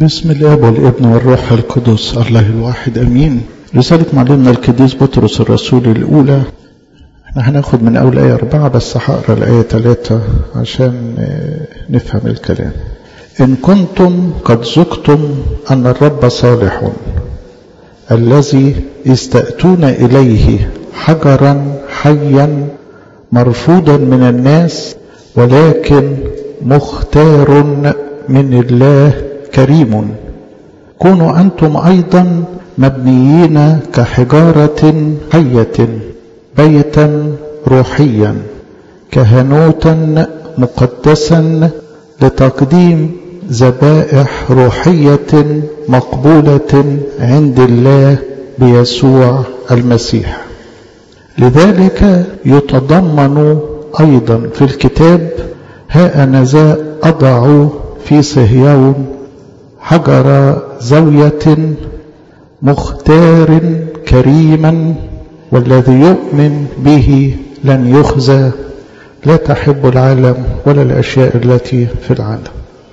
بسم الاب والابن والروح القدس الله الواحد امين رسالة معلمنا القديس بطرس الرسول الاولى احنا هناخد من اول ايه اربعة بس هقرا الايه ثلاثة عشان نفهم الكلام ان كنتم قد ذقتم ان الرب صالح الذي استأتون اليه حجرا حيا مرفوضا من الناس ولكن مختار من الله كريم كونوا أنتم أيضا مبنيين كحجارة حية بيتا روحيا كهنوتا مقدسا لتقديم ذبائح روحية مقبولة عند الله بيسوع المسيح لذلك يتضمن أيضا في الكتاب ها أنا ذا أضع في صهيون حجر زاوية مختار كريما والذي يؤمن به لن يخزى لا تحب العالم ولا الأشياء التي في العالم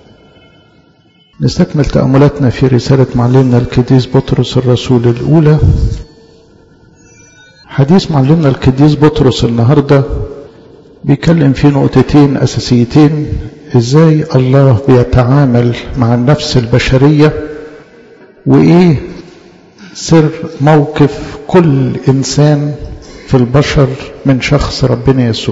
نستكمل تأملاتنا في رسالة معلمنا القديس بطرس الرسول الأولى حديث معلمنا القديس بطرس النهارده بيتكلم في نقطتين أساسيتين إزاي الله بيتعامل مع النفس البشرية وإيه سر موقف كل إنسان في البشر من شخص ربنا يسوع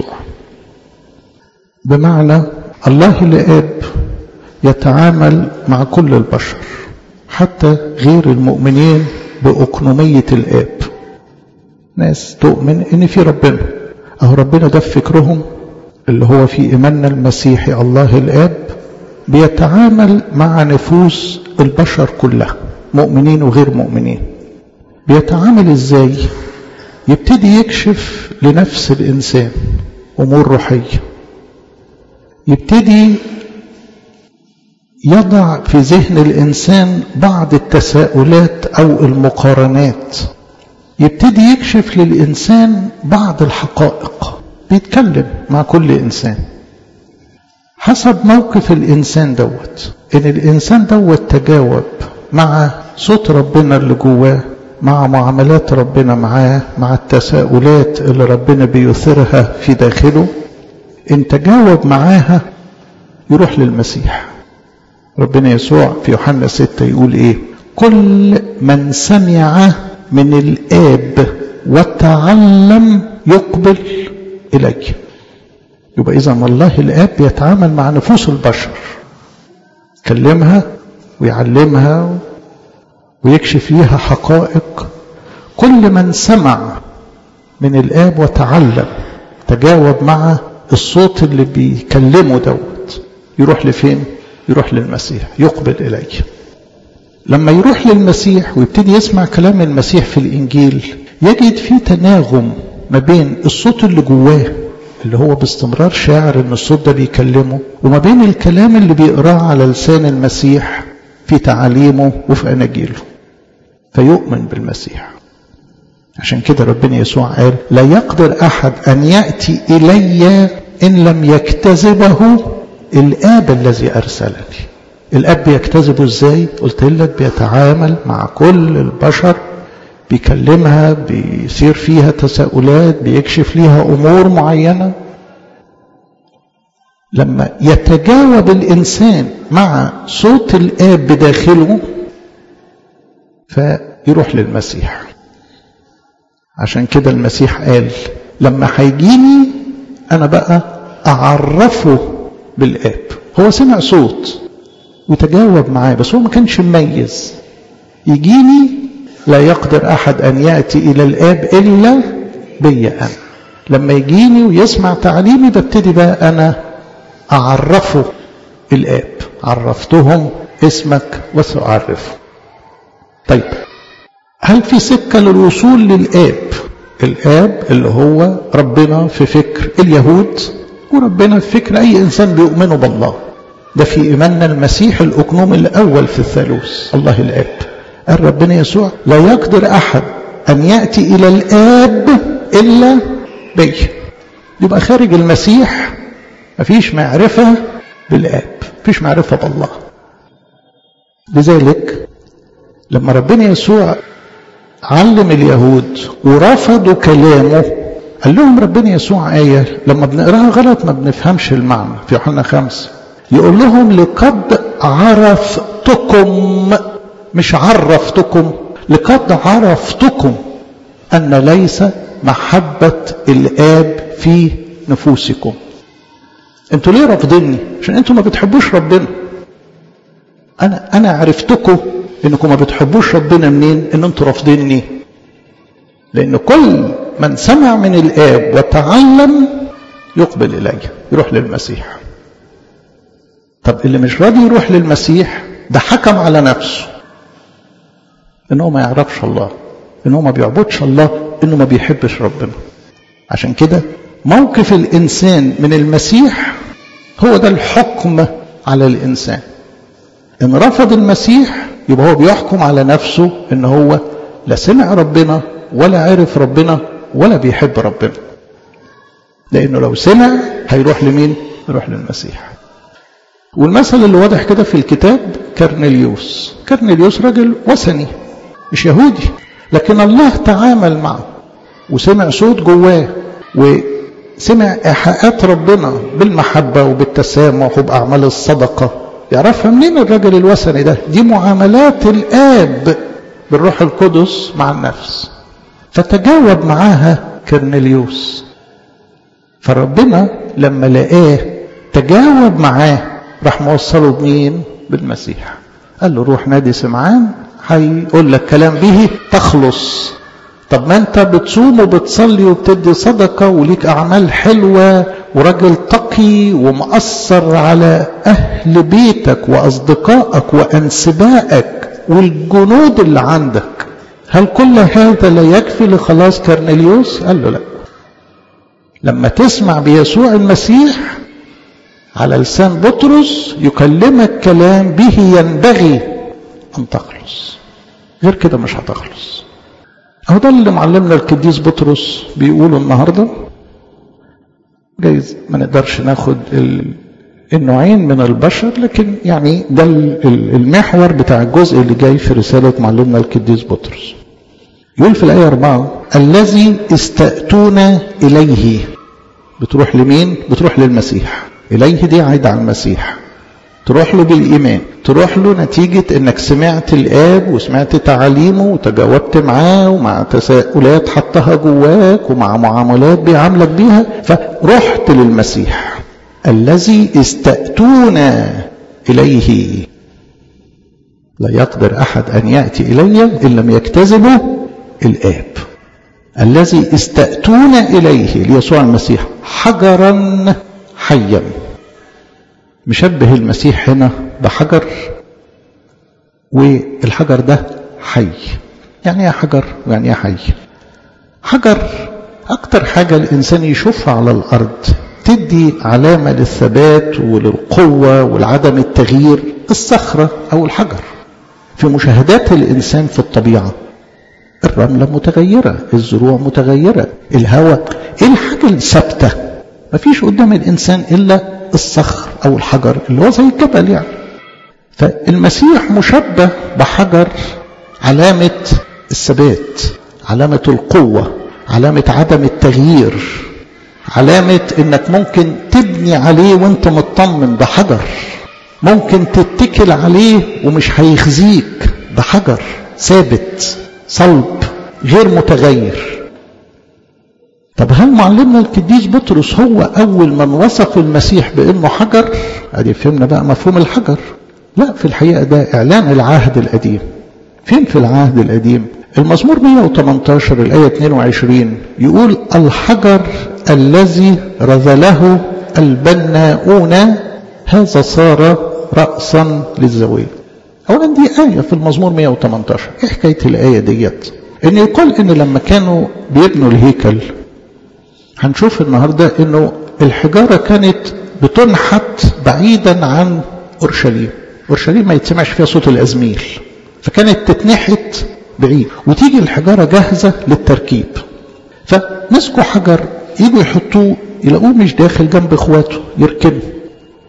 بمعنى الله الآب يتعامل مع كل البشر حتى غير المؤمنين بأقنومية الآب ناس تؤمن إن في ربنا أهو ربنا ده في فكرهم اللي هو في إيماننا المسيحي الله الآب بيتعامل مع نفوس البشر كلها مؤمنين وغير مؤمنين بيتعامل إزاي يبتدي يكشف لنفس الإنسان أمور روحية يبتدي يضع في ذهن الإنسان بعض التساؤلات أو المقارنات يبتدي يكشف للإنسان بعض الحقائق بيتكلم مع كل إنسان حسب موقف الإنسان دوت إن الإنسان دوت تجاوب مع صوت ربنا اللي جواه مع معاملات ربنا معاه مع التساؤلات اللي ربنا بيثيرها في داخله إن تجاوب معاها يروح للمسيح ربنا يسوع في يوحنا ستة يقول إيه كل من سمع من الآب وتعلم يقبل إلي يبقى إذا الله الآب يتعامل مع نفوس البشر يكلمها ويعلمها ويكشف ليها حقائق كل من سمع من الآب وتعلم تجاوب مع الصوت اللي بيكلمه دوت يروح لفين؟ يروح للمسيح يقبل إليه لما يروح للمسيح ويبتدي يسمع كلام المسيح في الإنجيل يجد فيه تناغم ما بين الصوت اللي جواه اللي هو باستمرار شاعر ان الصوت ده بيكلمه وما بين الكلام اللي بيقراه على لسان المسيح في تعاليمه وفي اناجيله فيؤمن بالمسيح عشان كده ربنا يسوع قال لا يقدر احد ان ياتي الي ان لم يكتذبه الاب الذي ارسلني الاب بيجتذبه ازاي قلت لك بيتعامل مع كل البشر بيكلمها بيصير فيها تساؤلات بيكشف ليها امور معينه لما يتجاوب الانسان مع صوت الاب بداخله فيروح للمسيح عشان كده المسيح قال لما هيجيني انا بقى اعرفه بالاب هو سمع صوت وتجاوب معاه بس هو ما كانش مميز يجيني لا يقدر أحد أن يأتي إلى الآب إلا بي أنا لما يجيني ويسمع تعليمي ببتدي بقى أنا أعرفه الآب عرفتهم اسمك وسأعرفه طيب هل في سكة للوصول للآب الآب اللي هو ربنا في فكر اليهود وربنا في فكر أي إنسان بيؤمنه بالله ده في إيماننا المسيح الأقنوم الأول في الثالوث الله الآب قال ربنا يسوع لا يقدر أحد أن يأتي إلى الآب إلا بي يبقى خارج المسيح مفيش معرفة بالآب مفيش معرفة بالله لذلك لما ربنا يسوع علم اليهود ورفضوا كلامه قال لهم ربنا يسوع آية لما بنقراها غلط ما بنفهمش المعنى في يوحنا خمسة يقول لهم لقد عرفتكم مش عرفتكم لقد عرفتكم أن ليس محبة الآب في نفوسكم انتوا ليه رافضيني عشان انتوا ما بتحبوش ربنا انا انا عرفتكم انكم ما بتحبوش ربنا منين ان انتوا رافضيني لان كل من سمع من الاب وتعلم يقبل الي يروح للمسيح طب اللي مش راضي يروح للمسيح ده حكم على نفسه انه ما يعرفش الله انه ما بيعبدش الله انه ما بيحبش ربنا عشان كده موقف الانسان من المسيح هو ده الحكم على الانسان ان رفض المسيح يبقى هو بيحكم على نفسه ان هو لا سمع ربنا ولا عرف ربنا ولا بيحب ربنا لانه لو سمع هيروح لمين يروح للمسيح والمثل اللي واضح كده في الكتاب كرنليوس كرنليوس راجل وثني مش يهودي لكن الله تعامل معه وسمع صوت جواه وسمع إيحاءات ربنا بالمحبة وبالتسامح وبأعمال الصدقة يعرفها منين الراجل الوثني ده دي معاملات الآب بالروح القدس مع النفس فتجاوب معاها كرنليوس فربنا لما لقاه تجاوب معاه راح موصله بمين بالمسيح قال له روح نادي سمعان هيقول لك كلام به تخلص طب ما انت بتصوم وبتصلي وبتدي صدقه وليك اعمال حلوه وراجل تقي ومأثر على اهل بيتك واصدقائك وانسبائك والجنود اللي عندك هل كل هذا لا يكفي لخلاص كرنليوس قال له لا لما تسمع بيسوع المسيح على لسان بطرس يكلمك كلام به ينبغي ان تخلص غير كده مش هتخلص اهو ده اللي معلمنا القديس بطرس بيقوله النهارده جايز ما نقدرش ناخد النوعين من البشر لكن يعني ده المحور بتاع الجزء اللي جاي في رسالة معلمنا القديس بطرس يقول في الآية أربعة الذي استأتون إليه بتروح لمين؟ بتروح للمسيح إليه دي عايدة على المسيح تروح له بالإيمان تروح له نتيجة إنك سمعت الآب وسمعت تعاليمه وتجاوبت معاه ومع تساؤلات حطها جواك ومع معاملات بيعاملك بيها فرحت للمسيح الذي استأتون إليه لا يقدر أحد أن يأتي إلي إن لم يكتذبه الآب الذي استأتون إليه ليسوع المسيح حجرا حيا مشبه المسيح هنا بحجر والحجر ده حي يعني ايه حجر ويعني ايه حي حجر اكتر حاجة الانسان يشوفها على الارض تدي علامة للثبات وللقوة ولعدم التغيير الصخرة او الحجر في مشاهدات الانسان في الطبيعة الرملة متغيرة الزروع متغيرة الهواء ايه الحاجة الثابتة مفيش قدام الانسان الا الصخر او الحجر اللي هو زي الجبل يعني فالمسيح مشبه بحجر علامة الثبات علامة القوة علامة عدم التغيير علامة انك ممكن تبني عليه وانت مطمن بحجر ممكن تتكل عليه ومش هيخزيك بحجر ثابت صلب غير متغير طب هل معلمنا القديس بطرس هو اول من وصف المسيح بانه حجر ادي فهمنا بقى مفهوم الحجر لا في الحقيقه ده اعلان العهد القديم فين في العهد القديم المزمور 118 الايه 22 يقول الحجر الذي رذله البناؤون هذا صار راسا للزاويه اولا دي ايه في المزمور 118 ايه حكايه الايه ديت ان يقال ان لما كانوا بيبنوا الهيكل هنشوف النهارده انه الحجاره كانت بتنحت بعيدا عن اورشليم اورشليم ما يتسمعش فيها صوت الازميل فكانت تتنحت بعيد وتيجي الحجاره جاهزه للتركيب فمسكوا حجر يجوا يحطوه يلاقوه مش داخل جنب اخواته يركنه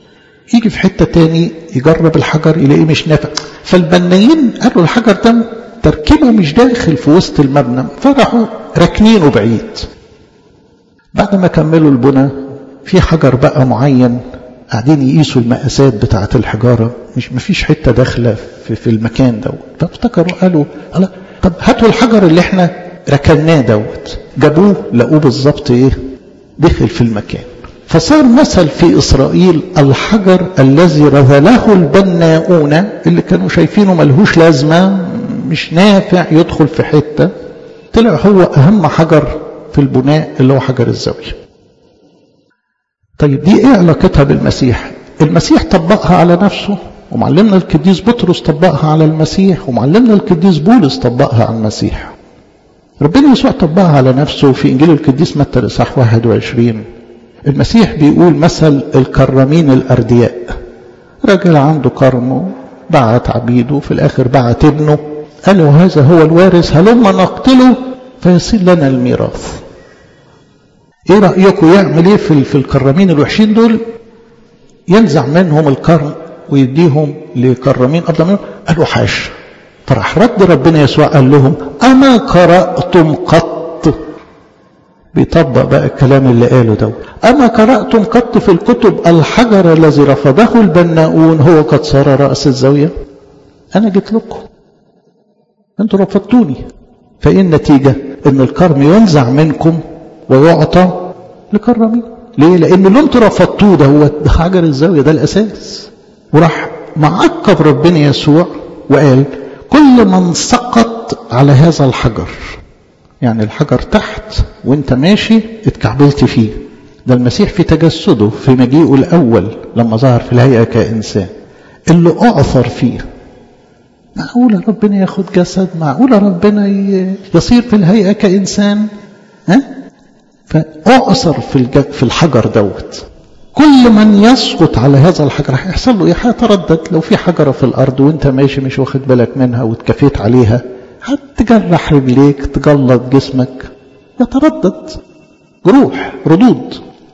يجي في حتة تاني يجرب الحجر يلاقيه مش نافع فالبنايين قالوا الحجر ده تركيبه مش داخل في وسط المبنى فراحوا راكنينه بعيد بعد ما كملوا البنى في حجر بقى معين قاعدين يقيسوا المقاسات بتاعة الحجارة مش مفيش حتة داخلة في, في المكان دوت فافتكروا قالوا لا طب هاتوا الحجر اللي احنا ركناه دوت جابوه لقوه بالظبط ايه دخل في المكان فصار مثل في إسرائيل الحجر الذي رذله البناؤون اللي كانوا شايفينه ملهوش لازمة مش نافع يدخل في حتة طلع هو أهم حجر في البناء اللي هو حجر الزاوية طيب دي ايه علاقتها بالمسيح المسيح طبقها على نفسه ومعلمنا القديس بطرس طبقها على المسيح ومعلمنا القديس بولس طبقها على المسيح ربنا يسوع طبقها على نفسه في انجيل القديس متى الاصحاح 21 المسيح بيقول مثل الكرمين الاردياء راجل عنده كرم بعت عبيده في الاخر بعت ابنه قالوا هذا هو الوارث هلما نقتله فيصير لنا الميراث ايه رأيكم يعمل ايه في, في الكرامين الوحشين دول ينزع منهم الكرم ويديهم لكرامين افضل منهم قالوا حاش فراح رد ربنا يسوع قال لهم اما قرأتم قط بيطبق بقى الكلام اللي قاله ده اما قرأتم قط في الكتب الحجر الذي رفضه البناؤون هو قد صار رأس الزاوية انا جيت لكم انتوا رفضتوني فايه النتيجة ان الكرم ينزع منكم ويعطى لكرمين ليه لان اللي انتوا رفضتوه ده هو حجر الزاوية ده الاساس وراح معقب ربنا يسوع وقال كل من سقط على هذا الحجر يعني الحجر تحت وانت ماشي اتكعبلت فيه ده المسيح في تجسده في مجيئه الاول لما ظهر في الهيئة كإنسان اللي اعثر فيه معقولة ربنا ياخد جسد معقولة ربنا يصير في الهيئة كإنسان ها؟ فأعصر في, في الحجر دوت كل من يسقط على هذا الحجر هيحصل له ايه هيتردد لو في حجرة في الأرض وانت ماشي مش واخد بالك منها واتكفيت عليها هتجرح رجليك تجلط جسمك يتردد جروح ردود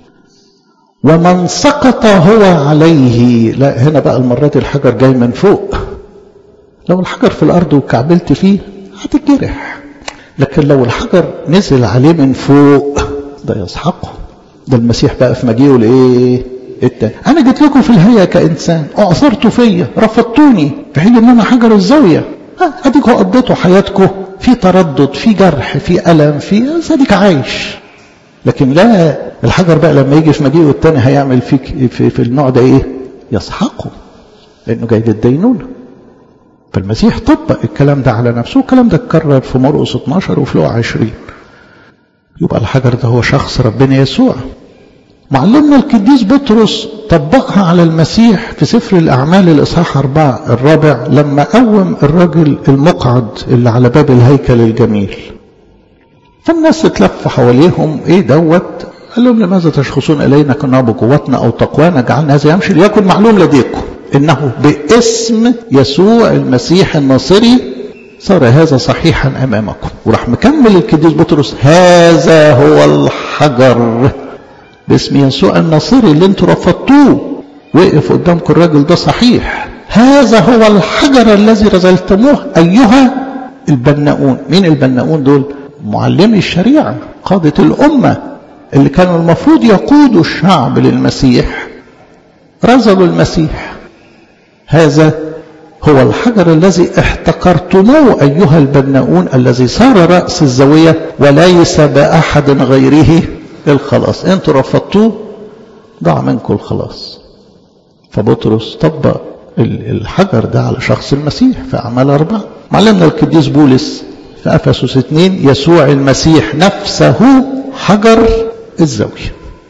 ومن سقط هو عليه لا هنا بقى المرة دي الحجر جاي من فوق لو الحجر في الأرض وكعبلت فيه هتتجرح لكن لو الحجر نزل عليه من فوق ده يسحقه ده المسيح بقى في مجيئه لايه التاني انا جيت لكم في الهيئه كانسان اعثرتوا فيا رفضتوني في حين ان انا حجر الزاويه اديكوا قضيتوا حياتكم في تردد في جرح في الم في صديق عايش لكن لا الحجر بقى لما يجي في مجيئه التاني هيعمل فيك في, في النوع ده ايه يسحقه لانه جاي للدينونه فالمسيح طبق الكلام ده على نفسه والكلام ده اتكرر في مرقس 12 وفي لوقا 20 يبقى الحجر ده هو شخص ربنا يسوع معلمنا القديس بطرس طبقها على المسيح في سفر الأعمال الإصحاح أربعة الرابع لما قوم الراجل المقعد اللي على باب الهيكل الجميل فالناس تلف حواليهم ايه دوت قال لهم لماذا تشخصون إلينا كنا بقوتنا أو تقوانا جعلنا هذا يمشي ليكن معلوم لديكم إنه باسم يسوع المسيح الناصري صار هذا صحيحا أمامكم وراح مكمل القديس بطرس هذا هو الحجر باسم يسوع الناصري اللي انتوا رفضتوه وقف قدامكم الراجل ده صحيح هذا هو الحجر الذي رزلتموه أيها البناؤون مين البناؤون دول معلمي الشريعة قادة الأمة اللي كانوا المفروض يقودوا الشعب للمسيح رزلوا المسيح هذا هو الحجر الذي احتقرتموه أيها البناؤون الذي صار رأس الزاوية وليس بأحد غيره الخلاص انتوا رفضتوه ضاع منكم الخلاص فبطرس طبق الحجر ده على شخص المسيح في أعمال أربعة معلمنا القديس بولس في أفسس اثنين يسوع المسيح نفسه حجر الزاوية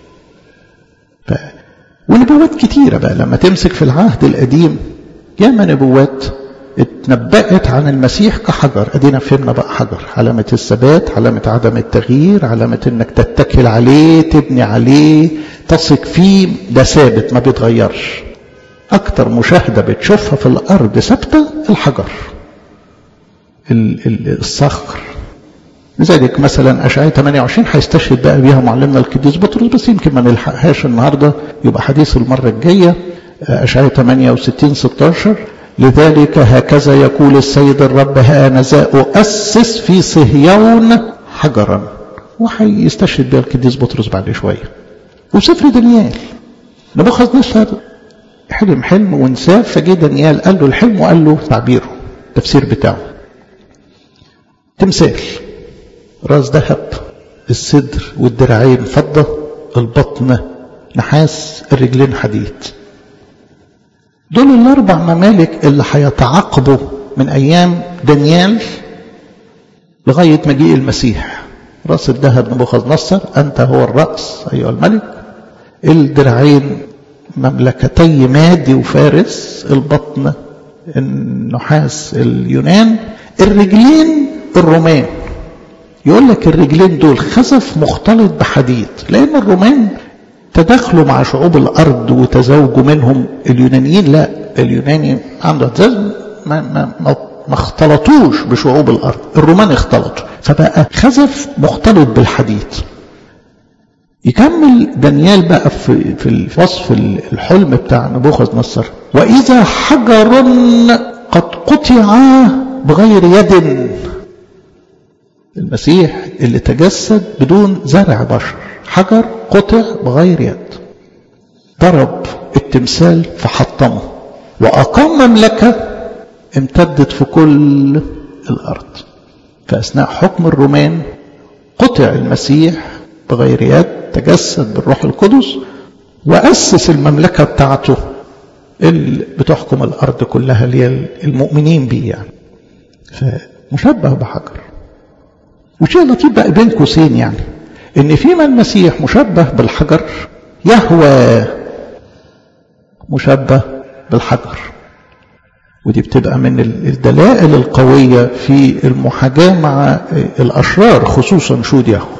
ف... ونبوات كتيرة بقى لما تمسك في العهد القديم ياما نبوات اتنبأت عن المسيح كحجر ادينا فهمنا بقى حجر علامة الثبات علامة عدم التغيير علامة انك تتكل عليه تبني عليه تثق فيه ده ثابت ما بيتغيرش اكتر مشاهدة بتشوفها في الارض ثابتة الحجر الصخر لذلك مثلا أشعية 28 هيستشهد بقى بيها معلمنا القديس بطرس بس يمكن ما نلحقهاش النهارده يبقى حديث المرة الجاية أشعية 68 16 لذلك هكذا يقول السيد الرب هانذا أؤسس في صهيون حجرا وهيستشهد بها القديس بطرس بعد شوية وسفر دانيال نبوخذ نصر حلم حلم ونساه فجه دانيال قال له الحلم وقال له تعبيره التفسير بتاعه تمثال راس ذهب الصدر والدراعين فضة البطن نحاس الرجلين حديد دول الأربع ممالك اللي هيتعاقبوا من أيام دانيال لغاية مجيء المسيح رأس الذهب نبوخذ نصر أنت هو الرأس أيها الملك الدراعين مملكتي مادي وفارس البطن النحاس اليونان الرجلين الرومان يقول لك الرجلين دول خزف مختلط بحديد لأن الرومان تدخلوا مع شعوب الأرض وتزوجوا منهم اليونانيين لا اليوناني عنده اعتزاز ما, ما, ما, ما اختلطوش بشعوب الأرض الرومان اختلطوا فبقى خزف مختلط بالحديد يكمل دانيال بقى في في الوصف الحلم بتاع نبوخذ نصر واذا حجر قد قطع بغير يد المسيح اللي تجسد بدون زرع بشر حجر قطع بغير يد ضرب التمثال فحطمه واقام مملكه امتدت في كل الارض فاثناء حكم الرومان قطع المسيح بغير يد تجسد بالروح القدس وأسس المملكة بتاعته اللي بتحكم الأرض كلها اللي هي المؤمنين بيه يعني فمشبه بحجر وشيء لطيف بقى بين قوسين يعني إن فيما المسيح مشبه بالحجر يهوى مشبه بالحجر ودي بتبقى من الدلائل القوية في المحاجاة مع الأشرار خصوصا شود يهوى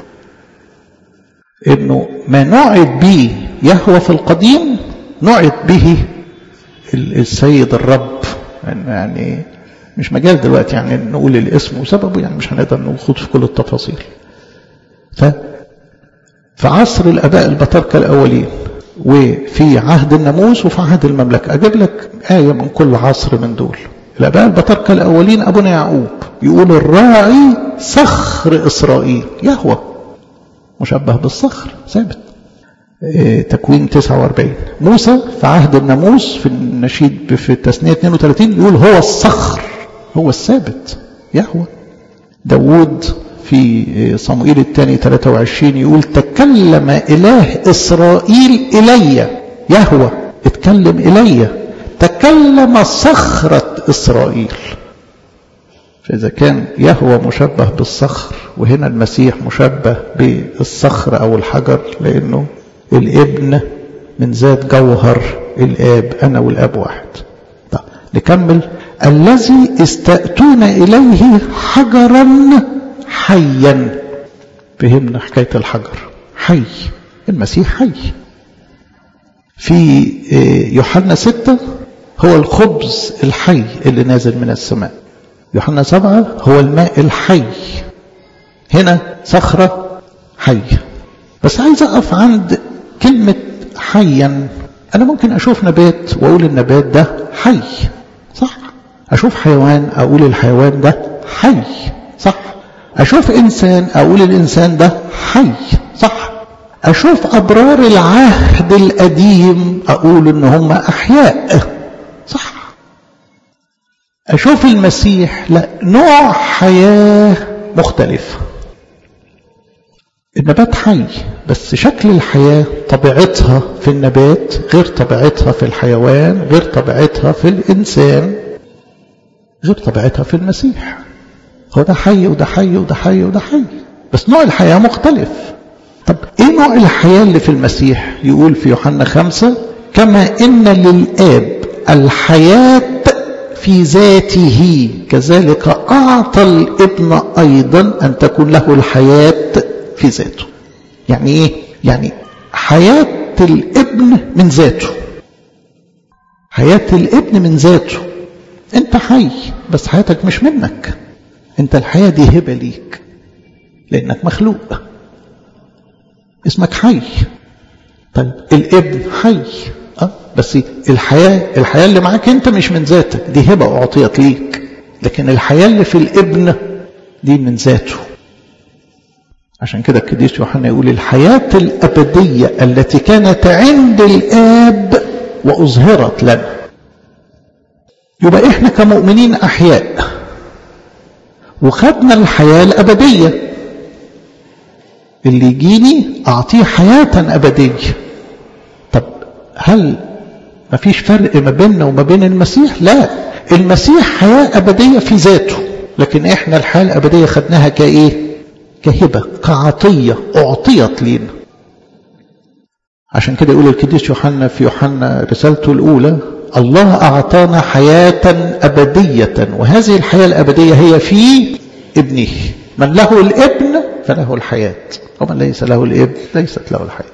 انه ما نعد به يهوى في القديم نعد به السيد الرب يعني مش مجال دلوقتي يعني نقول الاسم وسببه يعني مش هنقدر نخوض في كل التفاصيل ف في عصر الاباء البطاركه الاولين وفي عهد الناموس وفي عهد المملكه اجيب لك ايه من كل عصر من دول الاباء البطاركه الاولين ابونا يعقوب يقول الراعي صخر اسرائيل يهوى مشبه بالصخر ثابت تكوين 49 موسى في عهد الناموس في النشيد في التثنية 32 يقول هو الصخر هو الثابت يهوى داود في صموئيل الثاني 23 يقول تكلم إله إسرائيل إلي يهوى اتكلم إلي تكلم صخرة إسرائيل فإذا كان يهوى مشبه بالصخر وهنا المسيح مشبه بالصخر أو الحجر لأنه الابن من ذات جوهر الآب أنا والآب واحد طيب نكمل الذي استأتون إليه حجرا حيا فهمنا حكاية الحجر حي المسيح حي في يوحنا ستة هو الخبز الحي اللي نازل من السماء يوحنا سبعة هو الماء الحي هنا صخرة حية بس عايز أقف عند كلمة حيا أنا ممكن أشوف نبات وأقول النبات ده حي صح أشوف حيوان أقول الحيوان ده حي صح أشوف إنسان أقول الإنسان ده حي صح أشوف أبرار العهد القديم أقول إن هم أحياء صح أشوف المسيح لا نوع حياة مختلف النبات حي بس شكل الحياة طبيعتها في النبات غير طبيعتها في الحيوان غير طبيعتها في الإنسان غير طبيعتها في المسيح هو ده حي وده حي وده حي وده حي بس نوع الحياة مختلف طب ايه نوع الحياة اللي في المسيح يقول في يوحنا خمسة كما ان للآب الحياة في ذاته كذلك أعطى الابن أيضا أن تكون له الحياة في ذاته يعني إيه؟ يعني حياة الابن من ذاته حياة الابن من ذاته أنت حي بس حياتك مش منك أنت الحياة دي هبة ليك لأنك مخلوق اسمك حي طيب الابن حي أه بس الحياة الحياة اللي معاك انت مش من ذاتك دي هبة اعطيت ليك لكن الحياة اللي في الابن دي من ذاته عشان كده القديس يوحنا يقول الحياة الأبدية التي كانت عند الآب وأظهرت لنا يبقى إحنا كمؤمنين أحياء وخدنا الحياة الأبدية اللي يجيني أعطيه حياة أبدية طب هل ما فيش فرق ما بيننا وما بين المسيح لا المسيح حياة أبدية في ذاته لكن إحنا الحياة الأبدية خدناها كإيه كهبة كعطية أعطيت لنا عشان كده يقول القديس يوحنا في يوحنا رسالته الأولى الله أعطانا حياة أبدية وهذه الحياة الأبدية هي في ابنه من له الابن فله الحياة ومن ليس له الابن ليست له الحياة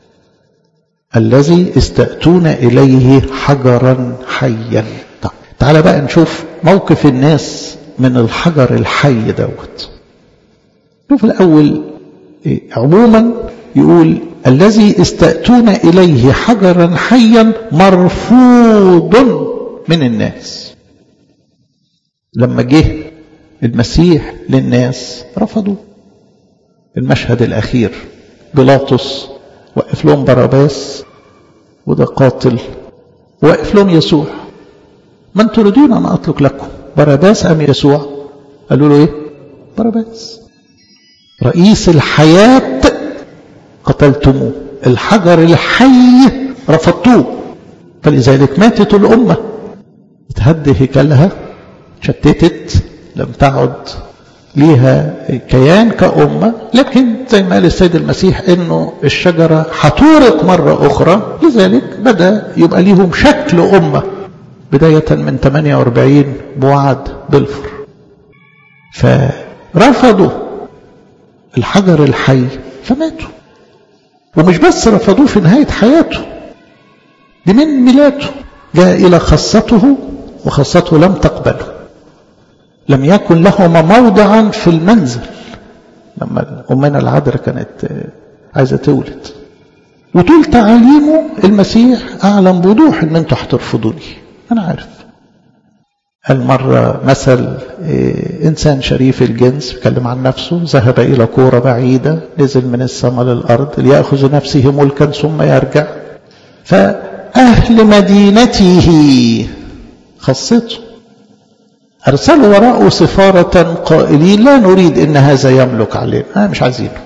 الذي استأتون إليه حجرا حيا طيب تعال بقى نشوف موقف الناس من الحجر الحي دوت شوف الأول عموما يقول الذي استأتون إليه حجرا حيا مرفوض من الناس لما جه المسيح للناس رفضوا المشهد الأخير بيلاطس وقف لهم باراباس وده قاتل وقف لهم يسوع من تريدون أن أطلق لكم باراباس أم يسوع قالوا له إيه باراباس رئيس الحياة قتلتموه الحجر الحي رفضتوه فلذلك ماتت الأمة اتهد هيكلها شتتت لم تعد ليها كيان كأمة لكن زي ما قال السيد المسيح انه الشجرة هتورق مرة أخرى لذلك بدأ يبقى ليهم شكل أمة بداية من 48 بوعد بلفر فرفضوا الحجر الحي فماتوا ومش بس رفضوه في نهاية حياته دي من ميلاده جاء إلى خاصته وخاصته لم تقبله لم يكن لهما موضعا في المنزل لما أمنا العذراء كانت عايزة تولد وطول تعاليمه المسيح أعلم بوضوح أن أنتوا هترفضوني أنا عارف المرة مثل إنسان شريف الجنس بيتكلم عن نفسه ذهب إلى كورة بعيدة نزل من السماء للأرض ليأخذ نفسه ملكا ثم يرجع فأهل مدينته خصته أرسلوا وراءه سفارة قائلين لا نريد إن هذا يملك علينا آه مش عايزينه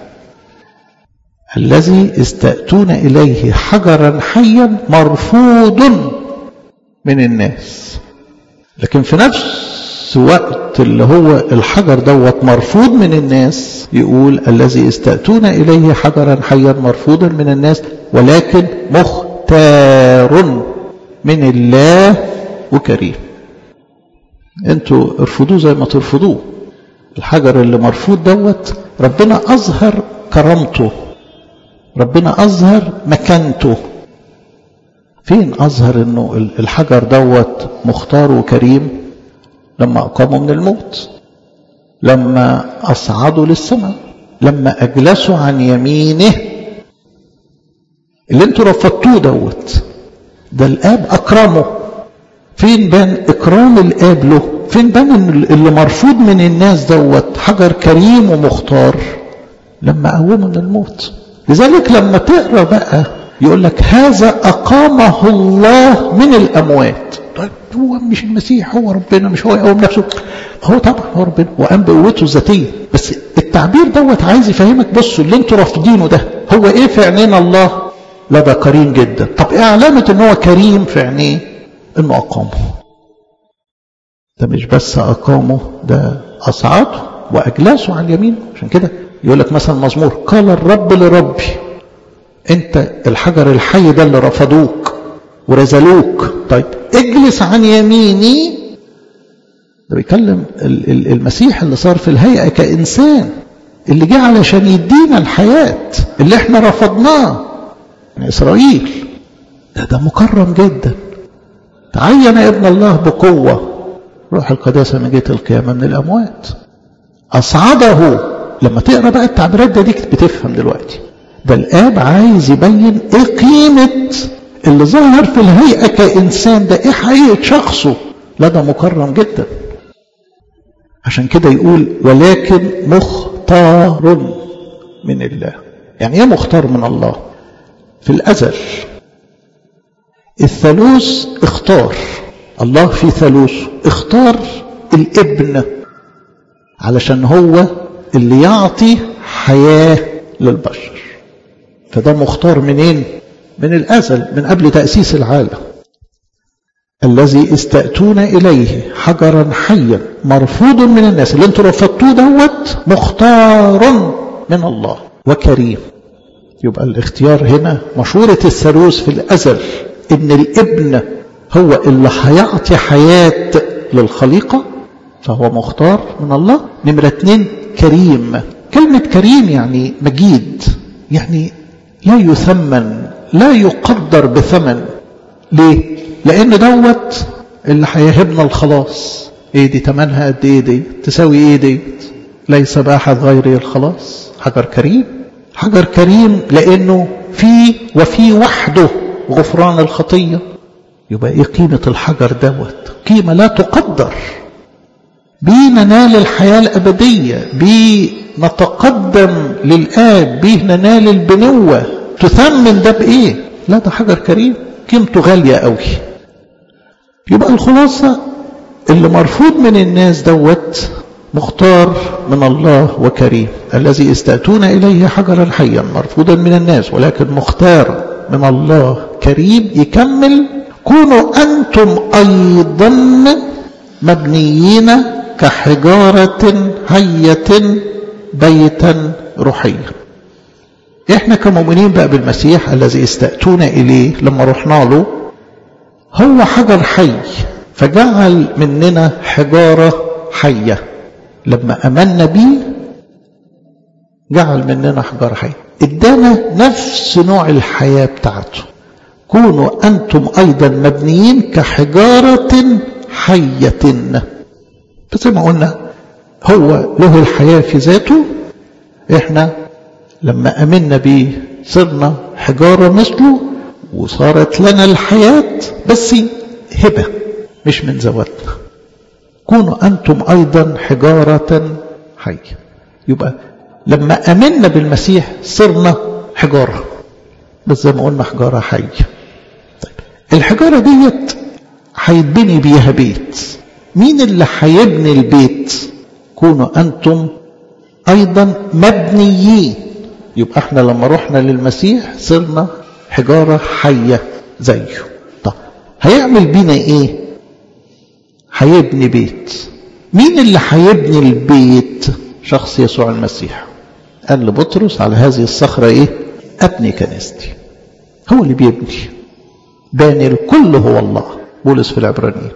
الذي استأتون إليه حجرا حيا مرفوض من الناس لكن في نفس وقت اللي هو الحجر دوت مرفوض من الناس يقول الذي استأتون إليه حجرا حيا مرفوضا من الناس ولكن مختار من الله وكريم انتوا ارفضوه زي ما ترفضوه الحجر اللي مرفوض دوت ربنا أظهر كرامته ربنا أظهر مكانته فين أظهر أنه الحجر دوت مختار وكريم لما أقاموا من الموت لما أصعدوا للسماء لما أجلسوا عن يمينه اللي انتوا رفضتوه دوت ده الآب أكرمه فين بان إكرام الآب له فين بان اللي مرفوض من الناس دوت حجر كريم ومختار لما قومه من الموت لذلك لما تقرأ بقى يقول لك هذا أقامه الله من الأموات طيب هو مش المسيح هو ربنا مش هو يقوم نفسه هو طبعا هو ربنا وقام بقوته الذاتية بس التعبير دوت عايز يفهمك بصوا اللي انتوا رافضينه ده هو ايه في عينين الله لا ده كريم جدا طب ايه علامة ان هو كريم في عينيه انه اقامه ده مش بس اقامه ده اصعده واجلسه عن يمينه عشان كده يقول لك مثلا مزمور قال الرب لربي انت الحجر الحي ده اللي رفضوك ورزلوك طيب اجلس عن يميني ده بيكلم المسيح اللي صار في الهيئة كإنسان اللي جه علشان يدينا الحياة اللي احنا رفضناه من إسرائيل ده ده مكرم جدا تعين ابن الله بقوة روح القداسة من جهة القيامة من الأموات أصعده لما تقرأ بقى التعبيرات ده ديك بتفهم دلوقتي ده الآب عايز يبين إيه قيمة اللي ظهر في الهيئة كإنسان ده إيه حقيقة شخصه لا ده مكرم جدا عشان كده يقول ولكن مختار من الله يعني ايه مختار من الله في الأزل الثالوث اختار الله في ثالوث اختار الابن علشان هو اللي يعطي حياة للبشر فده مختار منين من الأزل من قبل تأسيس العالم الذي استأتون إليه حجرا حيا مرفوض من الناس اللي انتوا رفضتوه دوت مختار من الله وكريم يبقى الاختيار هنا مشورة الثالوث في الأزل إن الابن هو اللي هيعطي حياة للخليقة فهو مختار من الله نمرة اتنين كريم كلمة كريم يعني مجيد يعني لا يثمن لا يقدر بثمن ليه لان دوت اللي هيهبنا الخلاص ايه دي تمنها قد ايه دي تساوي ايه دي ليس باحد غيري الخلاص حجر كريم حجر كريم لانه في وفي وحده غفران الخطيه يبقى ايه قيمه الحجر دوت قيمه لا تقدر بيه ننال الحياه الابديه بيه نتقدم للاب بيه ننال البنوه تثمن ده بايه لا ده حجر كريم قيمته غاليه قوي يبقى الخلاصة اللي مرفوض من الناس دوت مختار من الله وكريم الذي استأتون إليه حجرا حيا مرفوضا من الناس ولكن مختار من الله كريم يكمل كونوا أنتم أيضا مبنيين كحجارة حية بيتا روحيا احنا كمؤمنين بقى بالمسيح الذي استأتون إليه لما رحنا له هو حجر حي فجعل مننا حجارة حية لما أمنا بيه جعل مننا حجارة حية ادانا نفس نوع الحياة بتاعته كونوا أنتم أيضا مبنيين كحجارة حية بس ما قلنا هو له الحياة في ذاته احنا لما أمنا بيه صرنا حجارة مثله وصارت لنا الحياة بس هبة مش من ذواتنا كونوا أنتم أيضا حجارة حية يبقى لما أمنا بالمسيح صرنا حجارة بس زي ما قلنا حجارة حية طيب الحجارة ديت هيتبني بيها بيت مين اللي هيبني البيت كونوا أنتم أيضا مبنيين يبقى احنا لما رحنا للمسيح صرنا حجارة حية زيه طب هيعمل بينا ايه هيبني بيت مين اللي هيبني البيت شخص يسوع المسيح قال لبطرس على هذه الصخرة ايه ابني كنيستي هو اللي بيبني باني الكل هو الله بولس في العبرانيين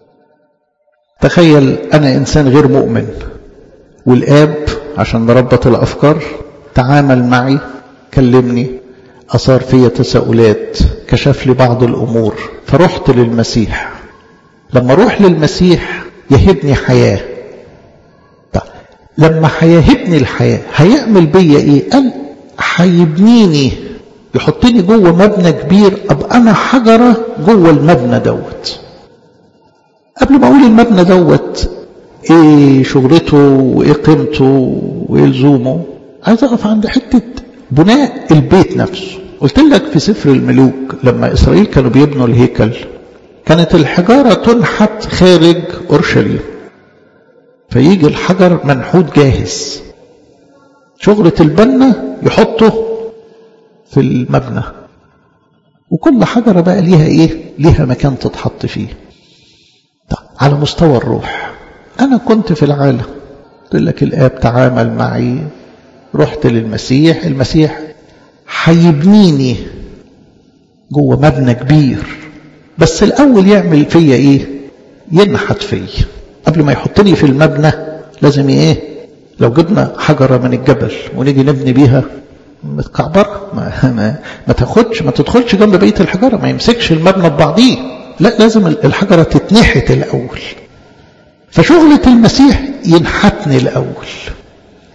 تخيل انا انسان غير مؤمن والاب عشان نربط الافكار تعامل معي كلمني أثار فيا تساؤلات كشف لي بعض الأمور فرحت للمسيح لما أروح للمسيح يهبني حياة طيب لما هيهبني الحياة هيعمل بيا إيه قال هيبنيني يحطني جوه مبنى كبير أبقى أنا حجرة جوه المبنى دوت قبل ما أقول المبنى دوت إيه شغلته وإيه قيمته وإيه لزومه عايز أقف عند حتة بناء البيت نفسه قلت لك في سفر الملوك لما إسرائيل كانوا بيبنوا الهيكل كانت الحجارة تنحت خارج أورشليم فيجي الحجر منحوت جاهز شغلة البنا يحطه في المبنى وكل حجرة بقى ليها ايه ليها مكان تتحط فيه طيب على مستوى الروح انا كنت في العالم قلت لك الاب تعامل معي رحت للمسيح المسيح هيبنيني جوه مبنى كبير بس الاول يعمل فيا ايه ينحت فيا قبل ما يحطني في المبنى لازم ايه لو جبنا حجره من الجبل ونيجي نبني بيها متكعبره ما, ما, ما تاخدش ما تدخلش جنب بقيه الحجره ما يمسكش المبنى ببعضيه لا لازم الحجره تتنحت الاول فشغله المسيح ينحتني الاول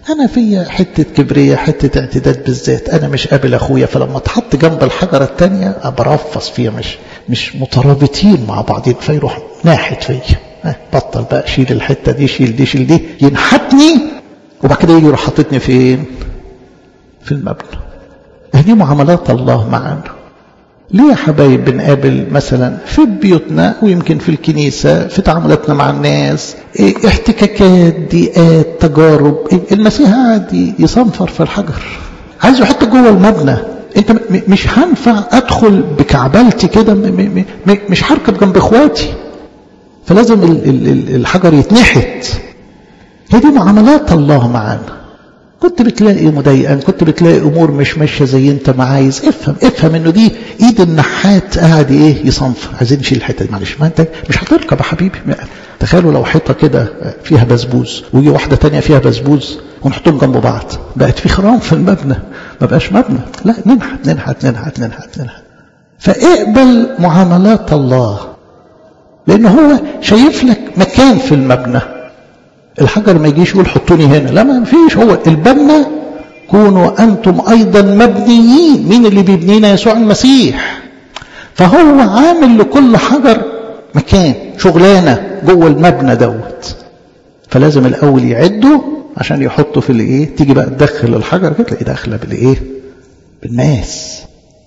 انا فيا حته كبريه حته اعتداد بالذات انا مش قابل اخويا فلما اتحط جنب الحجره الثانيه برفص فيها مش مش مترابطين مع بعضين فيروح ناحت فيا بطل بقى شيل الحته دي شيل دي شيل دي ينحتني وبعد كده يجي يروح حاططني فين؟ في المبنى دي معاملات الله معانا ليه يا حبايب بنقابل مثلا في بيوتنا ويمكن في الكنيسة في تعاملاتنا مع الناس إيه احتكاكات ضيقات تجارب إيه المسيح قاعد يصنفر في الحجر عايز يحط جوه المبنى انت مش هنفع ادخل بكعبلتي كده مش هركب جنب اخواتي فلازم الحجر يتنحت هي دي معاملات الله معانا كنت بتلاقي مضايقا كنت بتلاقي امور مش ماشيه زي انت ما عايز افهم افهم انه دي ايد النحات قاعد ايه يصنفر عايزين نشيل الحته دي معلش ما انت مش هتركب يا حبيبي تخيلوا لو حيطه كده فيها بسبوس ويجي واحده تانية فيها بسبوس ونحطهم جنب بعض بقت في خرام في المبنى ما بقاش مبنى لا ننحت ننحت ننحت ننحت ننحت فاقبل معاملات الله لان هو شايف لك مكان في المبنى الحجر ما يجيش يقول حطوني هنا لا ما فيش هو البنا كونوا أنتم أيضا مبنيين مين اللي بيبنينا يسوع المسيح فهو عامل لكل حجر مكان شغلانة جوه المبنى دوت فلازم الأول يعده عشان يحطه في الايه تيجي بقى تدخل الحجر كده تلاقيه داخله بالايه بالماس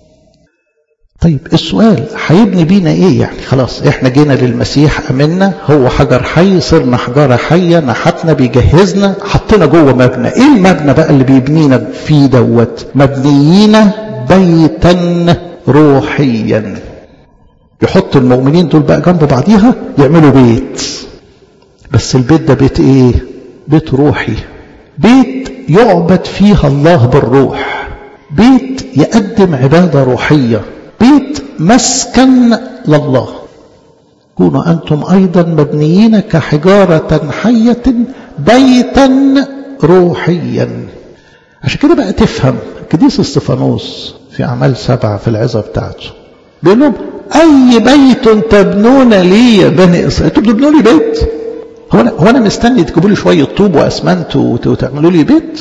طيب السؤال هيبني بينا ايه يعني خلاص احنا جينا للمسيح امنا هو حجر حي صرنا حجاره حيه نحتنا بيجهزنا حطينا جوه مبنى ايه المبنى بقى اللي بيبنينا فيه دوت مبنيين بيتا روحيا يحط المؤمنين دول بقى جنب بعضيها يعملوا بيت بس البيت ده بيت ايه بيت روحي بيت يعبد فيها الله بالروح بيت يقدم عباده روحيه بيت مسكن لله كونوا أنتم أيضا مبنيين كحجارة حية بيتا روحيا عشان كده بقى تفهم قديس استفانوس في أعمال سبعة في العظة بتاعته بيقول لهم أي بيت تبنون لي يا بني إسرائيل أنتوا بتبنوا لي بيت هو أنا, هو أنا مستني تجيبوا لي شوية طوب وأسمنت وتعملوا لي بيت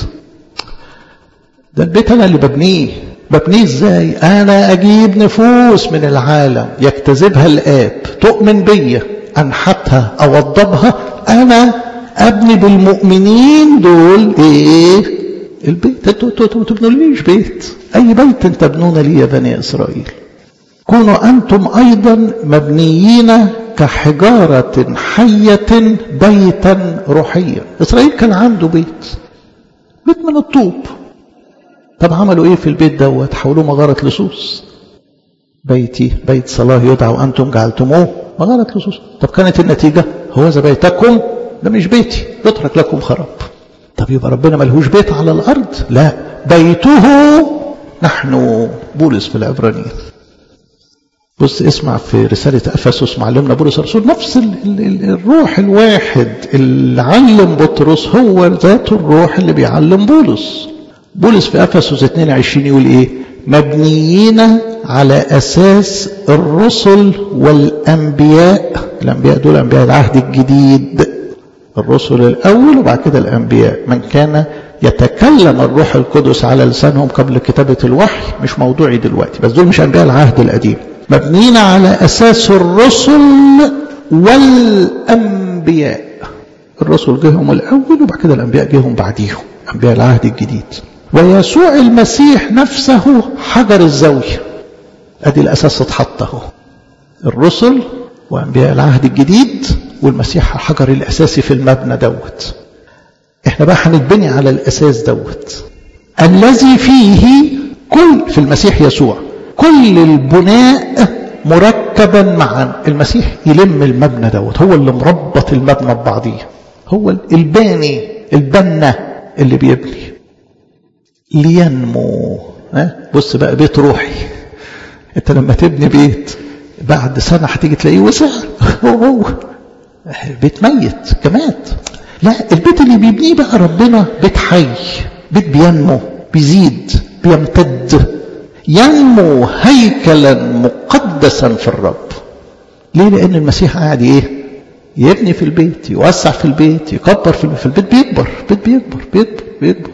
ده البيت أنا اللي ببنيه ببنيه ازاي انا اجيب نفوس من العالم يجتذبها الاب تؤمن بيا انحتها اوضبها انا ابني بالمؤمنين دول ايه البيت انتوا انتوا ما تبنوليش بيت اي بيت تبنون لي يا بني اسرائيل كونوا انتم ايضا مبنيين كحجاره حيه بيتا روحيا اسرائيل كان عنده بيت بيت من الطوب طب عملوا ايه في البيت دوت حولوه مغارة لصوص بيتي بيت صلاة يدعى وأنتم جعلتموه مغارة لصوص طب كانت النتيجة هو إذا بيتكم ده مش بيتي بترك لكم خراب طب يبقى ربنا ملهوش بيت على الأرض لا بيته نحن بولس في العبرانيين بص اسمع في رسالة أفسس معلمنا بولس الرسول نفس ال ال الروح الواحد اللي علم بطرس هو ذات الروح اللي بيعلم بولس بولس في أفسس 22 يقول إيه مبنيين على أساس الرسل والأنبياء الأنبياء دول أنبياء العهد الجديد الرسل الأول وبعد كده الأنبياء من كان يتكلم الروح القدس على لسانهم قبل كتابة الوحي مش موضوعي دلوقتي بس دول مش أنبياء العهد القديم مبنيين على أساس الرسل والأنبياء الرسل جيهم الأول وبعد كده الأنبياء جيهم بعديهم أنبياء العهد الجديد ويسوع المسيح نفسه حجر الزاوية أدي الأساس اتحطه الرسل وأنبياء العهد الجديد والمسيح الحجر الأساسي في المبنى دوت احنا بقى هنتبني على الأساس دوت الذي فيه كل في المسيح يسوع كل البناء مركبا معا المسيح يلم المبنى دوت هو اللي مربط المبنى ببعضيه هو الباني البنة اللي بيبني لينمو ها بص بقى بيت روحي انت لما تبني بيت بعد سنة هتيجي تلاقيه وسع هو هو بيت ميت كمات لا البيت اللي بيبنيه بقى ربنا بيت حي بيت بينمو بيزيد بيمتد ينمو هيكلا مقدسا في الرب ليه لان المسيح قاعد ايه يبني في البيت يوسع في البيت يكبر في البيت, في البيت بيكبر البيت بيكبر بيكبر بيكبر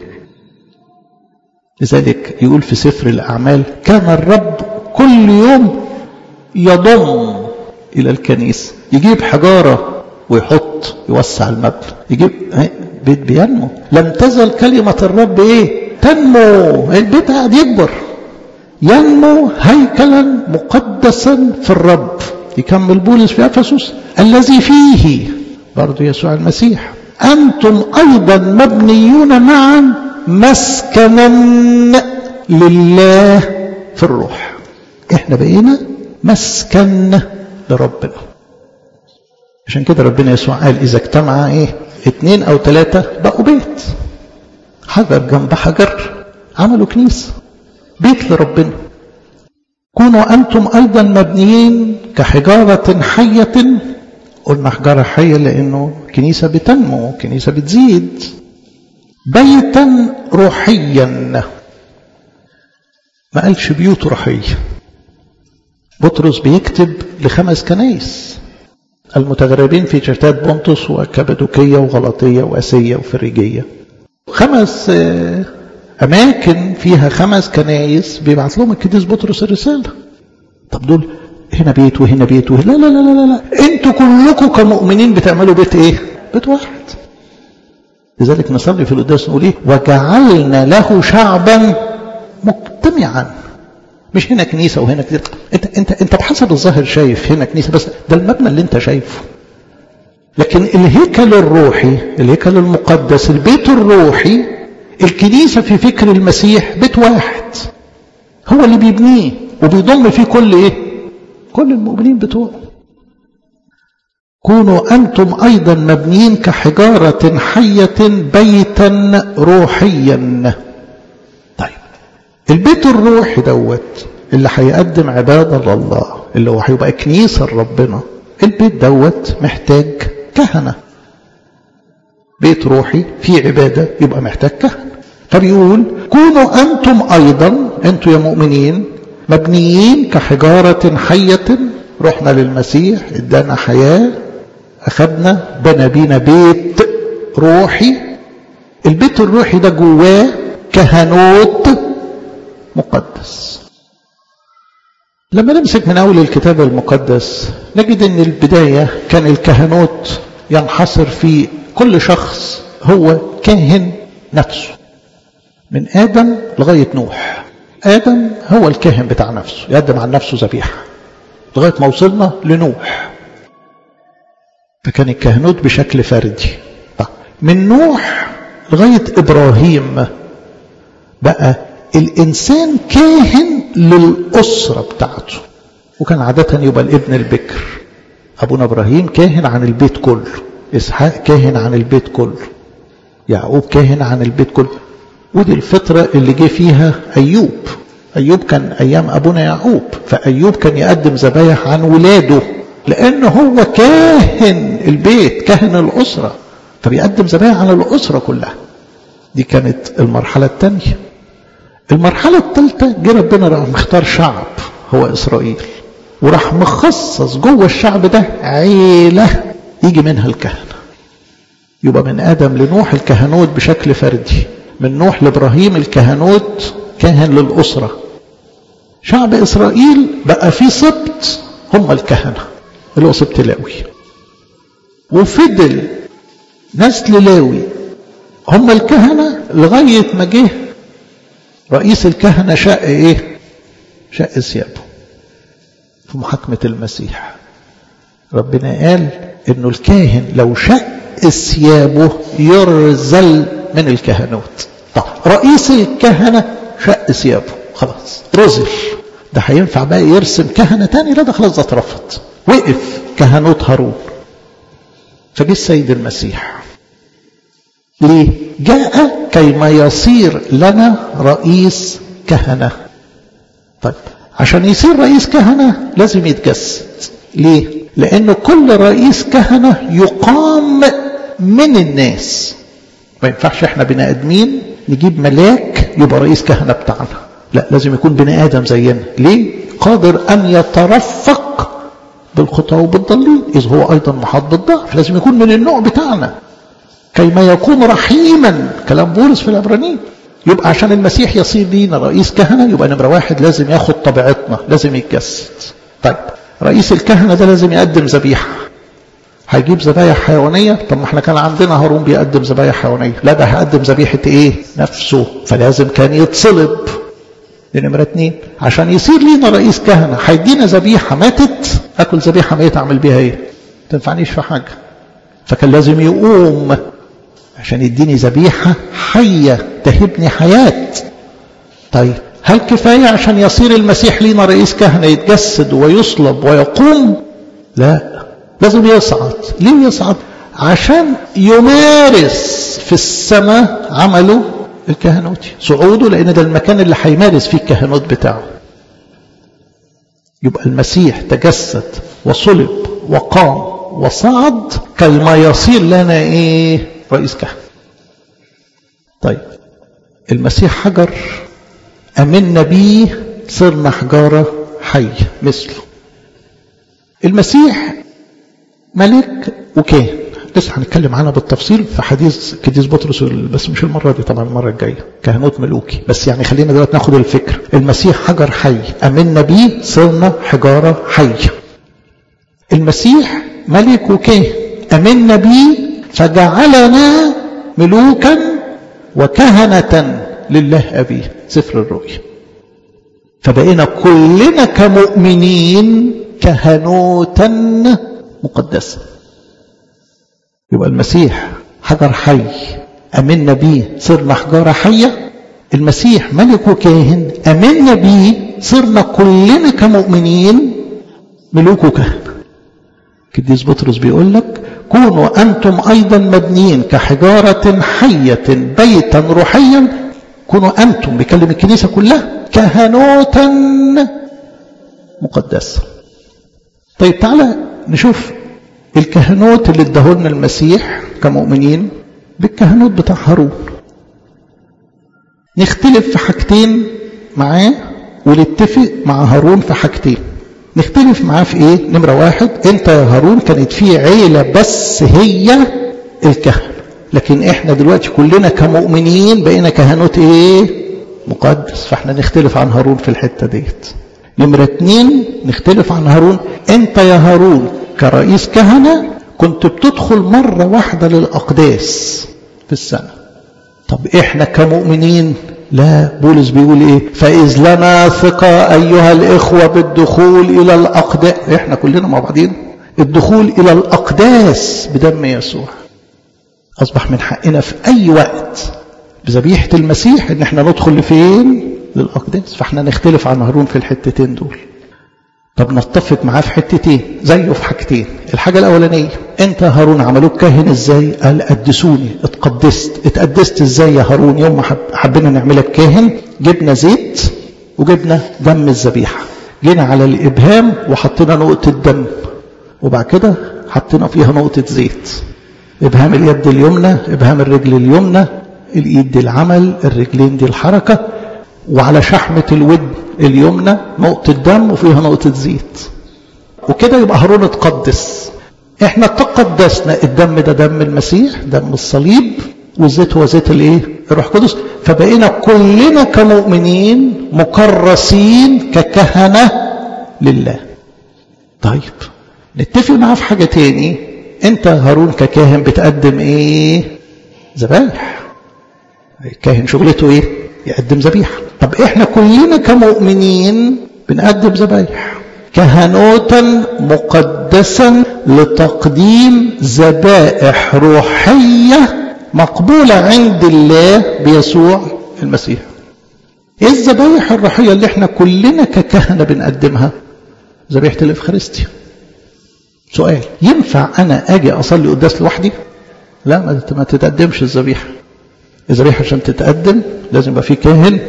لذلك يقول في سفر الأعمال كان الرب كل يوم يضم إلى الكنيسة يجيب حجارة ويحط يوسع المبنى يجيب بيت بينمو لم تزل كلمة الرب إيه تنمو البيت قاعد يكبر ينمو هيكلا مقدسا في الرب يكمل بولس في أفسس الذي فيه برضو يسوع المسيح أنتم أيضا مبنيون معا مسكنا لله في الروح احنا بقينا مسكن لربنا عشان كده ربنا يسوع قال إذا اجتمع ايه اتنين أو ثلاثة بقوا بيت حجر جنب حجر عملوا كنيسة بيت لربنا كونوا أنتم أيضا مبنيين كحجارة حية قلنا حجارة حية لأنه كنيسة بتنمو كنيسة بتزيد بيتا روحيا ما قالش بيوت روحية بطرس بيكتب لخمس كنايس المتغربين في شتات بونطس وكبدوكية وغلطية وأسية وفريجية خمس أماكن فيها خمس كنايس بيبعت لهم القديس بطرس الرسالة طب دول هنا بيت وهنا بيت وهنا لا لا لا لا لا انتوا كلكم كمؤمنين بتعملوا بيت ايه؟ بيت واحد لذلك نصلي في القداس نقول ايه؟ وجعلنا له شعبا مجتمعا مش هنا كنيسة وهنا كنيسة انت انت انت بحسب الظاهر شايف هنا كنيسة بس ده المبنى اللي انت شايفه لكن الهيكل الروحي الهيكل المقدس البيت الروحي الكنيسة في فكر المسيح بيت واحد هو اللي بيبنيه وبيضم فيه كل ايه كل المؤمنين بتوعه كونوا أنتم أيضا مبنيين كحجارة حية بيتا روحيا طيب البيت الروحي دوت اللي هيقدم عبادة لله اللي هو هيبقى كنيسة لربنا البيت دوت محتاج كهنة بيت روحي فيه عبادة يبقى محتاج كهنة فبيقول كونوا أنتم أيضا أنتم يا مؤمنين مبنيين كحجارة حية رحنا للمسيح ادانا حياة أخذنا بنى بينا بيت روحي البيت الروحي ده جواه كهنوت مقدس لما نمسك من أول الكتاب المقدس نجد أن البداية كان الكهنوت ينحصر في كل شخص هو كاهن نفسه من آدم لغاية نوح آدم هو الكاهن بتاع نفسه يقدم عن نفسه ذبيحة لغاية ما وصلنا لنوح فكان الكهنوت بشكل فردي من نوح لغاية إبراهيم بقى الإنسان كاهن للأسرة بتاعته وكان عادة يبقى الابن البكر أبونا إبراهيم كاهن عن البيت كله إسحاق كاهن عن البيت كله يعقوب كاهن عن البيت كله ودي الفترة اللي جه فيها أيوب أيوب كان أيام أبونا يعقوب فأيوب كان يقدم ذبايح عن ولاده لأن هو كاهن البيت كاهن الأسرة فبيقدم ذبايح عن الأسرة كلها دي كانت المرحلة الثانية المرحلة الثالثة جه ربنا راح مختار شعب هو إسرائيل وراح مخصص جوه الشعب ده عيلة يجي منها الكهنة يبقى من آدم لنوح الكهنوت بشكل فردي من نوح لإبراهيم الكهنوت كاهن للأسرة شعب إسرائيل بقى فيه سبط هم الكهنة اللي هو سبط لاوي وفضل نسل لاوي هم الكهنة لغاية ما جه رئيس الكهنة شق ايه شق ثيابه في محاكمة المسيح ربنا قال انه الكاهن لو شق ثيابه يرزل من الكهنوت طب رئيس الكهنة شق ثيابه خلاص رزل ده هينفع بقى يرسم كهنة تاني لا ده خلاص ده اترفض وقف كهنوت هارون فجه السيد المسيح ليه جاء كيما يصير لنا رئيس كهنة طيب عشان يصير رئيس كهنة لازم يتجسد ليه لأنه كل رئيس كهنة يقام من الناس ما ينفعش احنا بني ادمين نجيب ملاك يبقى رئيس كهنه بتاعنا لا لازم يكون بني ادم زينا ليه قادر ان يترفق بالخطى وبالضالين إذ هو أيضا محاط بالضعف لازم يكون من النوع بتاعنا كيما يكون رحيما كلام بولس في العبرانيين يبقى عشان المسيح يصير لينا رئيس كهنة يبقى نمرة واحد لازم ياخد طبيعتنا لازم يتجسد طيب رئيس الكهنة ده لازم يقدم ذبيحة هيجيب ذبايح حيوانية طب ما احنا كان عندنا هارون بيقدم ذبايح حيوانية لا ده هيقدم ذبيحة ايه نفسه فلازم كان يتصلب دي نمرة اتنين عشان يصير لينا رئيس كهنة هيدينا ذبيحة ماتت اكل ذبيحة ميت اعمل بيها ايه تنفعنيش في حاجة فكان لازم يقوم عشان يديني ذبيحة حية تهبني حياة طيب هل كفاية عشان يصير المسيح لينا رئيس كهنة يتجسد ويصلب ويقوم لا لازم يصعد ليه يصعد عشان يمارس في السماء عمله الكهنوتي صعوده لان ده المكان اللي هيمارس فيه الكهنوت بتاعه يبقى المسيح تجسد وصلب وقام وصعد كما يصير لنا ايه رئيس كهنة طيب المسيح حجر امنا بيه صرنا حجارة حية مثله المسيح ملك وكاهن لسه هنتكلم عنها بالتفصيل في حديث قديس بطرس بس مش المره دي طبعا المره الجايه كهنوت ملوكي بس يعني خلينا دلوقتي ناخد الفكر المسيح حجر حي امنا بيه صرنا حجاره حيه المسيح ملك وكاهن امنا بيه فجعلنا ملوكا وكهنه لله ابيه سفر الرؤيا فبقينا كلنا كمؤمنين كهنوتا مقدسة يبقى المسيح حجر حي أمنا بيه صرنا حجارة حية المسيح ملك وكاهن أمنا بيه صرنا كلنا كمؤمنين ملوك وكهنة قديس بطرس بيقول لك كونوا أنتم أيضا مبنيين كحجارة حية بيتا روحيا كونوا أنتم بيكلم الكنيسة كلها كهنوتا مقدسة طيب تعالى نشوف الكهنوت اللي اداهولنا المسيح كمؤمنين بالكهنوت بتاع هارون نختلف في حاجتين معاه ونتفق مع هارون في حاجتين نختلف معاه في ايه نمرة واحد انت يا هارون كانت في عيلة بس هي الكهنة لكن احنا دلوقتي كلنا كمؤمنين بقينا كهنوت ايه مقدس فاحنا نختلف عن هارون في الحتة ديت نمرة اتنين نختلف عن هارون انت يا هارون كرئيس كهنة كنت بتدخل مرة واحدة للأقداس في السنة طب احنا كمؤمنين لا بولس بيقول ايه فإذ لنا ثقة أيها الإخوة بالدخول إلى الأقداس احنا كلنا مع بعضين الدخول إلى الأقداس بدم يسوع أصبح من حقنا في أي وقت بذبيحة المسيح إن احنا ندخل لفين للأقداس فاحنا نختلف عن هارون في الحتتين دول طب نتفق معاه في حتتين زيه في حاجتين الحاجة الأولانية أنت يا هارون عملوك كاهن إزاي قال قدسوني اتقدست اتقدست إزاي يا هارون يوم ما حب حبينا نعملك كاهن جبنا زيت وجبنا دم الذبيحة جينا على الإبهام وحطينا نقطة دم وبعد كده حطينا فيها نقطة زيت إبهام اليد اليمنى إبهام الرجل اليمنى الإيد دي العمل الرجلين دي الحركة وعلى شحمة الودن اليمنى نقطة دم وفيها نقطة زيت وكده يبقى هارون اتقدس احنا تقدسنا الدم ده دم المسيح دم الصليب والزيت هو زيت الايه الروح القدس فبقينا كلنا كمؤمنين مكرسين ككهنة لله طيب نتفق معاه في حاجة تاني انت هارون ككاهن بتقدم ايه ذبايح الكاهن شغلته ايه يقدم ذبيحه طب احنا كلنا كمؤمنين بنقدم ذبايح كهنوتا مقدسا لتقديم ذبائح روحيه مقبوله عند الله بيسوع المسيح ايه الذبايح الروحيه اللي احنا كلنا ككهنه بنقدمها ذبيحه الافخارستيا سؤال ينفع انا اجي اصلي قداس لوحدي لا ما تتقدمش الذبيحه الذبيحه عشان تتقدم لازم يبقى في كاهن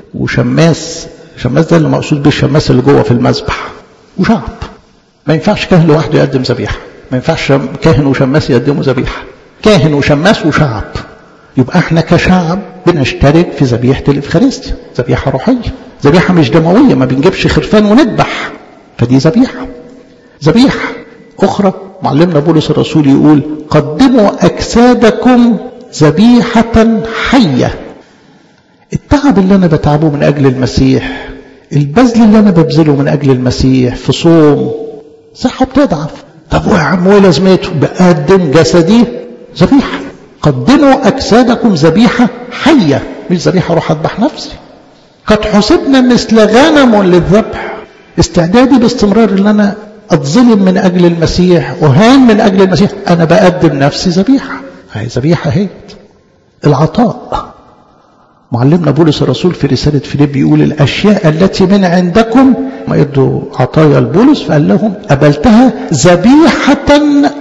وشماس شماس ده اللي مقصود بيه الشماس اللي جوه في المذبح وشعب ما ينفعش كاهن لوحده يقدم ذبيحه ما ينفعش كاهن وشماس يقدموا ذبيحه كاهن وشماس وشعب يبقى احنا كشعب بنشترك في ذبيحه الافخارستيا ذبيحه روحيه ذبيحه مش دمويه ما بنجيبش خرفان ونذبح فدي ذبيحه ذبيحة أخرى معلمنا بولس الرسول يقول قدموا أجسادكم ذبيحة حية التعب اللي أنا بتعبه من أجل المسيح البذل اللي أنا ببذله من أجل المسيح في صوم صحة بتضعف طب يا عم ايه لازمته بقدم جسدي ذبيحة قدموا أجسادكم ذبيحة حية مش ذبيحة أروح أذبح نفسي قد حسبنا مثل غنم للذبح استعدادي باستمرار ان انا اتظلم من اجل المسيح وهان من اجل المسيح انا بقدم نفسي ذبيحه هي ذبيحه هي العطاء معلمنا بولس الرسول في رسالة فيليب يقول الأشياء التي من عندكم ما يدوا عطايا البولس فقال لهم قبلتها ذبيحة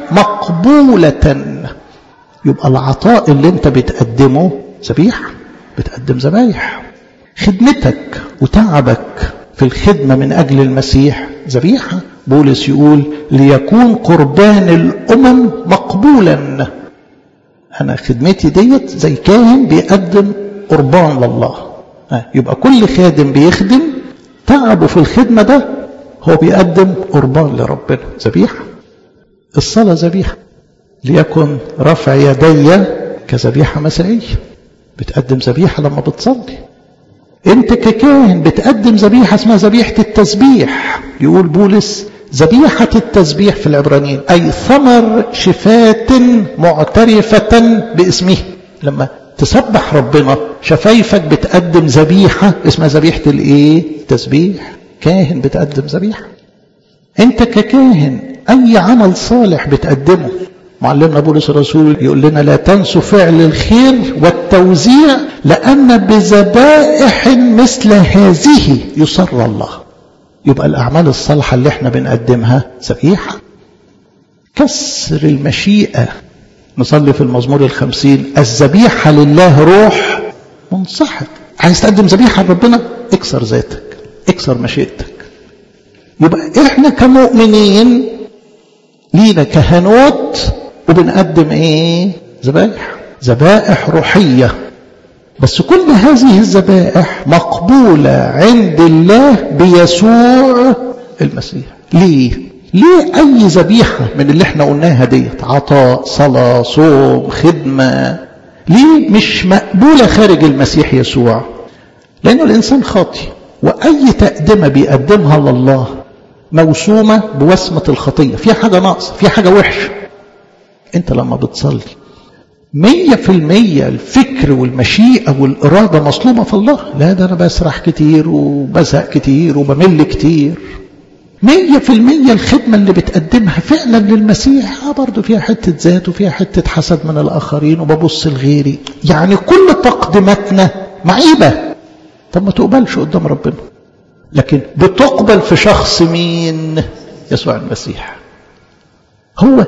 مقبولة يبقى العطاء اللي انت بتقدمه ذبيحة بتقدم ذبايح خدمتك وتعبك في الخدمة من أجل المسيح ذبيحة بولس يقول ليكون قربان الأمم مقبولا أنا خدمتي ديت زي كاهن بيقدم قربان لله يبقى كل خادم بيخدم تعبه في الخدمة ده هو بيقدم قربان لربنا ذبيحة الصلاة ذبيحة ليكن رفع يدي كذبيحة مسائية بتقدم ذبيحة لما بتصلي انت ككاهن بتقدم ذبيحة اسمها ذبيحة التسبيح يقول بولس ذبيحة التسبيح في العبرانيين أي ثمر شفاة معترفة باسمه لما تسبح ربنا شفايفك بتقدم ذبيحة اسمها ذبيحة الايه تسبيح كاهن بتقدم ذبيحة انت ككاهن اي عمل صالح بتقدمه معلمنا بولس الرسول يقول لنا لا تنسوا فعل الخير والتوزيع لأن بذبائح مثل هذه يسر الله يبقى الأعمال الصالحة اللي احنا بنقدمها ذبيحة كسر المشيئة نصلي في المزمور الخمسين الذبيحة لله روح منصحب عايز تقدم ذبيحة لربنا اكسر ذاتك اكسر مشيئتك يبقى احنا كمؤمنين لينا كهنوت وبنقدم ايه ذبائح ذبائح روحية بس كل هذه الذبائح مقبولة عند الله بيسوع المسيح ليه ليه اي ذبيحة من اللي احنا قلناها ديت عطاء صلاة صوم خدمة ليه مش مقبولة خارج المسيح يسوع لانه الانسان خاطي واي تقدمة بيقدمها لله موسومة بوسمة الخطية في حاجة ناقصة في حاجة وحشة انت لما بتصلي مية في المية الفكر والمشيئة والإرادة مصلوبة في الله لا ده أنا بسرح كتير وبزهق كتير وبمل كتير مية في المية الخدمة اللي بتقدمها فعلا للمسيح آه برضو فيها حتة ذات وفيها حتة حسد من الآخرين وببص لغيري يعني كل تقديماتنا معيبة طب ما تقبلش قدام ربنا لكن بتقبل في شخص مين يسوع المسيح هو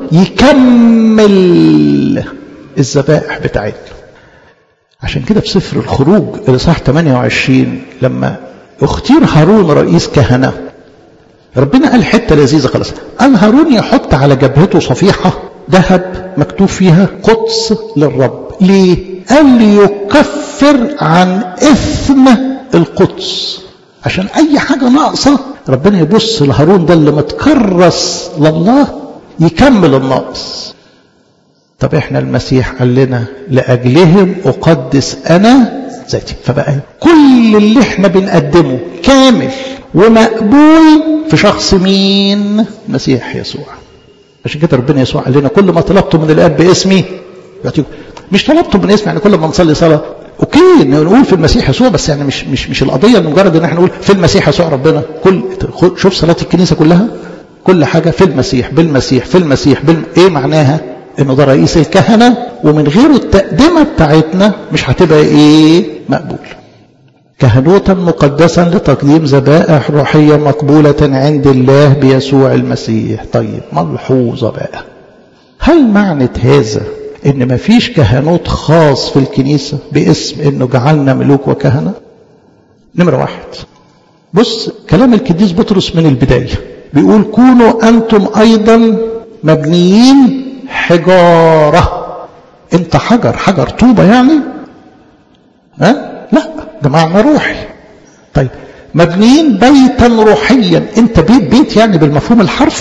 يكمل الذبائح بتاعتنا عشان كده في سفر الخروج الاصحاح 28 لما اختير هارون رئيس كهنه ربنا قال حته لذيذه خلاص قال هارون يحط على جبهته صفيحه ذهب مكتوب فيها قدس للرب ليه قال ليكفر عن اثم القدس عشان اي حاجه ناقصه ربنا يبص لهارون ده اللي متكرس لله يكمل الناقص طب احنا المسيح قال لنا لاجلهم اقدس انا ذاتي فبقى كل اللي احنا بنقدمه كامل ومقبول في شخص مين المسيح يسوع عشان كده ربنا يسوع قال لنا كل ما طلبتم من الاب باسمي يعطيكم مش طلبتم من اسمي يعني كل ما نصلي صلاه اوكي نقول في المسيح يسوع بس يعني مش مش مش القضيه مجرد ان احنا نقول في المسيح يسوع ربنا كل شوف صلاه الكنيسه كلها كل حاجه في المسيح بالمسيح في المسيح بالم... ايه معناها انه ده رئيس الكهنه ومن غيره التقدمه بتاعتنا مش هتبقى ايه مقبول كهنوتا مقدسا لتقديم ذبائح روحيه مقبوله عند الله بيسوع المسيح طيب ملحوظه بقى هل معنى هذا ان ما فيش كهنوت خاص في الكنيسة باسم انه جعلنا ملوك وكهنة نمرة واحد بص كلام القديس بطرس من البداية بيقول كونوا انتم ايضا مبنيين حجارة انت حجر حجر طوبة يعني ها لا ده معنى روحي طيب مبنيين بيتا روحيا انت بيت بيت يعني بالمفهوم الحرفي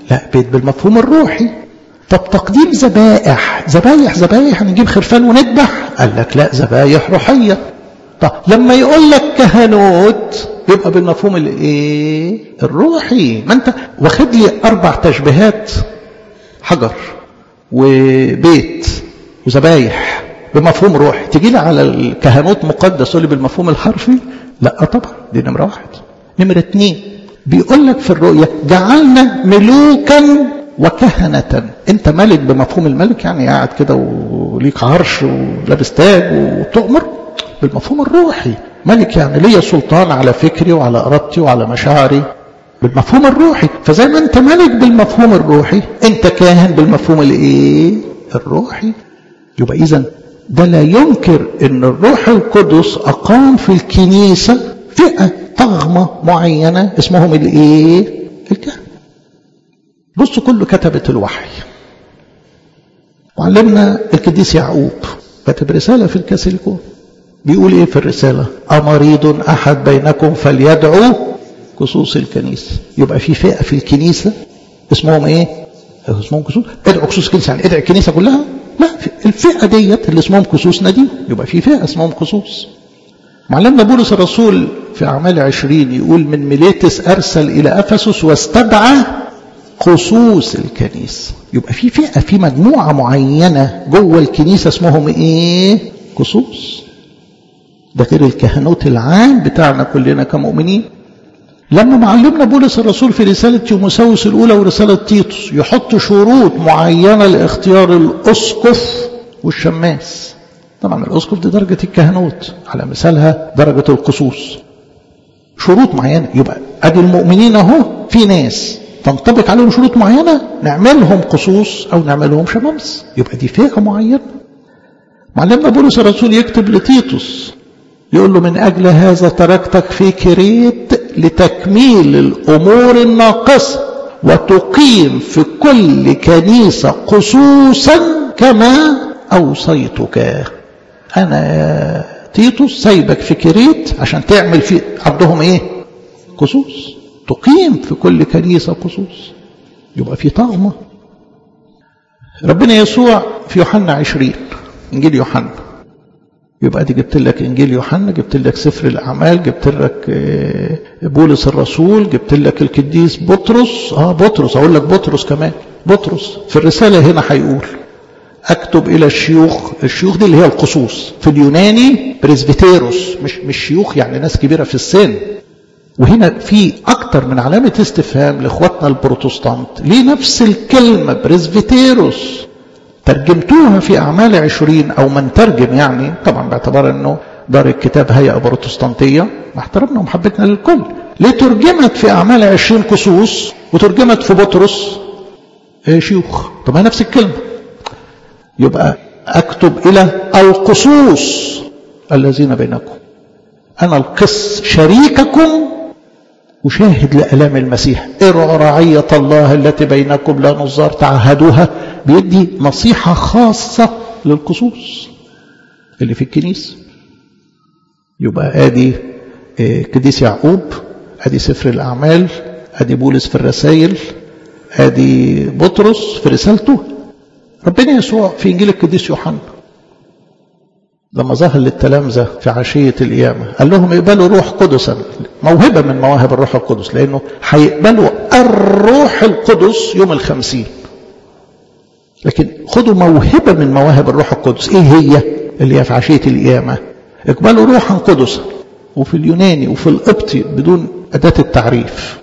لا بيت بالمفهوم الروحي طب تقديم ذبائح ذبايح ذبايح هنجيب خرفان وندبح قال لك لا ذبايح روحيه طب لما يقول لك كهنوت يبقى بالمفهوم الايه الروحي ما انت واخد لي اربع تشبيهات حجر وبيت وذبايح بمفهوم روحي تيجي لي على الكهنوت مقدس تقول لي بالمفهوم الحرفي لا طبعا دي نمره واحد نمره اتنين بيقول لك في الرؤيا جعلنا ملوكا وكهنة انت ملك بمفهوم الملك يعني قاعد كده وليك عرش ولابس تاج وتؤمر بالمفهوم الروحي ملك يعني ليا سلطان على فكري وعلى ارادتي وعلى مشاعري بالمفهوم الروحي فزي ما انت ملك بالمفهوم الروحي انت كاهن بالمفهوم الايه الروحي يبقى اذا ده لا ينكر ان الروح القدس اقام في الكنيسه فئه طغمه معينه اسمهم الايه الكهنه بصوا كله كتبت الوحي وعلمنا القديس يعقوب كتب رساله في الكاسيليكون بيقول ايه في الرساله امريض احد بينكم فليدعو كسوس الكنيسه يبقى في فئه في الكنيسه اسمهم ايه اسمهم كسوس ادعوا كسوس الكنيسه يعني ادعي الكنيسه كلها لا الفئه ديت اللي اسمهم كسوس نادي يبقى في فئه اسمهم كسوس معلمنا بولس الرسول في اعمال عشرين يقول من ميليتس ارسل الى افسس واستدعى خصوص الكنيسه يبقى في فئه في مجموعه معينه جوه الكنيسه اسمهم ايه خصوص ده غير الكهنوت العام بتاعنا كلنا كمؤمنين لما معلمنا بولس الرسول في رسالة تيموساوس الأولى ورسالة تيتوس يحط شروط معينة لاختيار الأسقف والشماس طبعا الأسقف دي درجة الكهنوت على مثالها درجة القصوص شروط معينة يبقى أدي المؤمنين أهو في ناس تنطبق عليهم شروط معينة نعملهم قصوص أو نعملهم شمامس يبقى دي فئة معينة معلمنا بولس الرسول يكتب لتيتوس يقول له من أجل هذا تركتك في كريت لتكميل الأمور الناقصة وتقيم في كل كنيسة خصوصا كما أوصيتك أنا يا تيتوس سايبك في كريت عشان تعمل في عندهم إيه خصوص تقيم في كل كنيسة خصوص يبقى في طغمة ربنا يسوع في يوحنا عشرين إنجيل يوحنا يبقى دي جبت لك انجيل يوحنا جبت لك سفر الاعمال جبت لك بولس الرسول جبت لك القديس بطرس اه بطرس اقول لك بطرس كمان بطرس في الرساله هنا هيقول اكتب الى الشيوخ الشيوخ دي اللي هي القصوص في اليوناني بريسبيتيروس مش مش شيوخ يعني ناس كبيره في السن وهنا في اكتر من علامه استفهام لاخواتنا البروتستانت ليه نفس الكلمه بريسبيتيروس ترجمتوها في أعمال عشرين أو من ترجم يعني طبعا باعتبار أنه دار الكتاب هيئة بروتستانتية مع احترامنا ومحبتنا للكل ليه ترجمت في أعمال عشرين قصوص وترجمت في بطرس شيوخ طب نفس الكلمة يبقى أكتب إلى القصوص الذين بينكم أنا القس شريككم وشاهد لألام المسيح ارعوا رعية الله التي بينكم لا نظار تعهدوها بيدي نصيحة خاصة للقصوص اللي في الكنيسة يبقى ادي قديس يعقوب ادي سفر الاعمال ادي بولس في الرسائل ادي بطرس في رسالته ربنا يسوع في انجيل القديس يوحنا لما ظهر للتلامذة في عشية القيامة قال لهم اقبلوا روح قدسا موهبة من مواهب الروح القدس لأنه هيقبلوا الروح القدس يوم الخمسين لكن خدوا موهبة من مواهب الروح القدس ايه هي اللي هي في عشية القيامة اقبلوا روحا قدسا وفي اليوناني وفي القبطي بدون أداة التعريف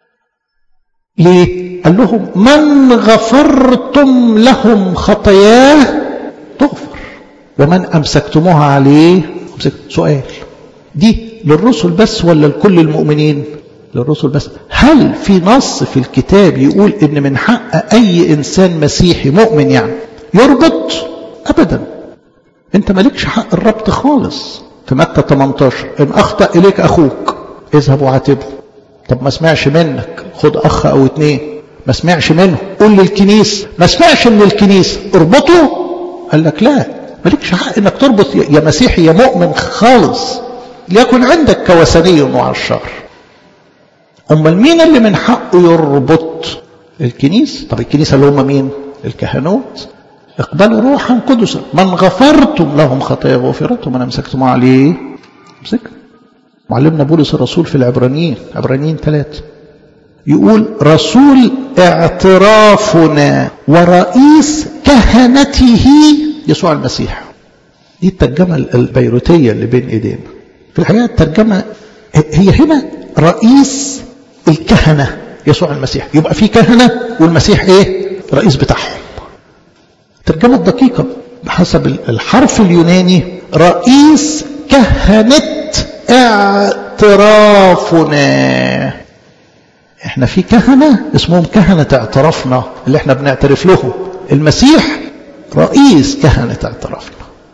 ليه قال لهم من غفرتم لهم خطاياه تغفر ومن أمسكتموها عليه أمسك سؤال دي للرسل بس ولا لكل المؤمنين للرسل بس هل في نص في الكتاب يقول ان من حق اي انسان مسيحي مؤمن يعني يربط ابدا انت مالكش حق الربط خالص في متى 18 ان اخطا اليك اخوك اذهب وعاتبه طب ما سمعش منك خد اخ او اتنين ما سمعش منه قول للكنيسه ما سمعش من الكنيسه اربطه قال لك لا مالكش حق انك تربط يا مسيحي يا مؤمن خالص ليكن عندك كوثني وعشار امال مين اللي من حقه يربط الكنيسة طب الكنيسة اللي هم مين الكهنوت اقبلوا روحا قدسا من غفرتم لهم خطايا غفرتهم من امسكتم عليه امسك معلمنا بولس الرسول في العبرانيين عبرانيين ثلاثة يقول رسول اعترافنا ورئيس كهنته يسوع المسيح دي الترجمة البيروتية اللي بين ايدينا في الحقيقة الترجمة هي هنا رئيس الكهنة يسوع المسيح يبقى في كهنة والمسيح ايه رئيس بتاعهم الترجمة الدقيقة بحسب الحرف اليوناني رئيس كهنة اعترافنا احنا في كهنة اسمهم كهنة اعترافنا اللي احنا بنعترف لهم المسيح رئيس كهنة اعترافنا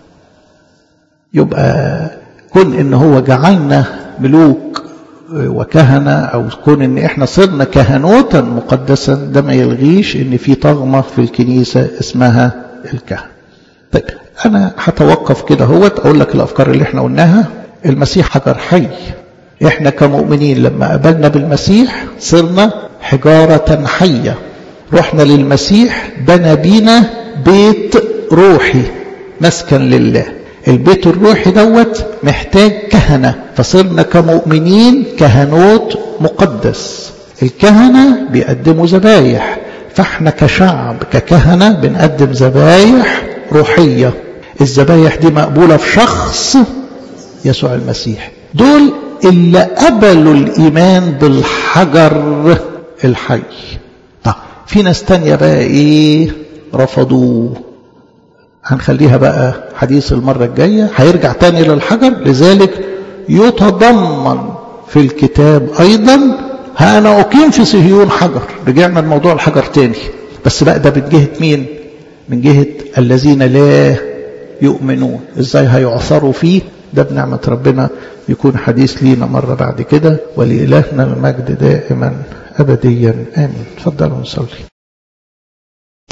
يبقى كون ان هو جعلنا ملوك وكهنة او كون ان احنا صرنا كهنوتا مقدسا ده ما يلغيش ان في طغمة في الكنيسة اسمها الكهنة طيب انا هتوقف كده هوت اقول لك الافكار اللي احنا قلناها المسيح حجر حي احنا كمؤمنين لما قبلنا بالمسيح صرنا حجارة حية رحنا للمسيح بنى بينا بيت روحي مسكن لله البيت الروحي دوت محتاج كهنة فصرنا كمؤمنين كهنوت مقدس الكهنة بيقدموا ذبايح فاحنا كشعب ككهنة بنقدم ذبايح روحية الذبايح دي مقبولة في شخص يسوع المسيح دول اللي قبلوا الإيمان بالحجر الحي طب في ناس تانية بقى إيه رفضوه هنخليها بقى حديث المرة الجاية هيرجع تاني للحجر لذلك يتضمن في الكتاب أيضا أنا أقيم في صهيون حجر رجعنا لموضوع الحجر تاني بس بقى ده من جهة مين من جهة الذين لا يؤمنون ازاي هيعثروا فيه ده بنعمة ربنا يكون حديث لينا مرة بعد كده ولإلهنا المجد دائما أبديا آمين تفضلوا نصلي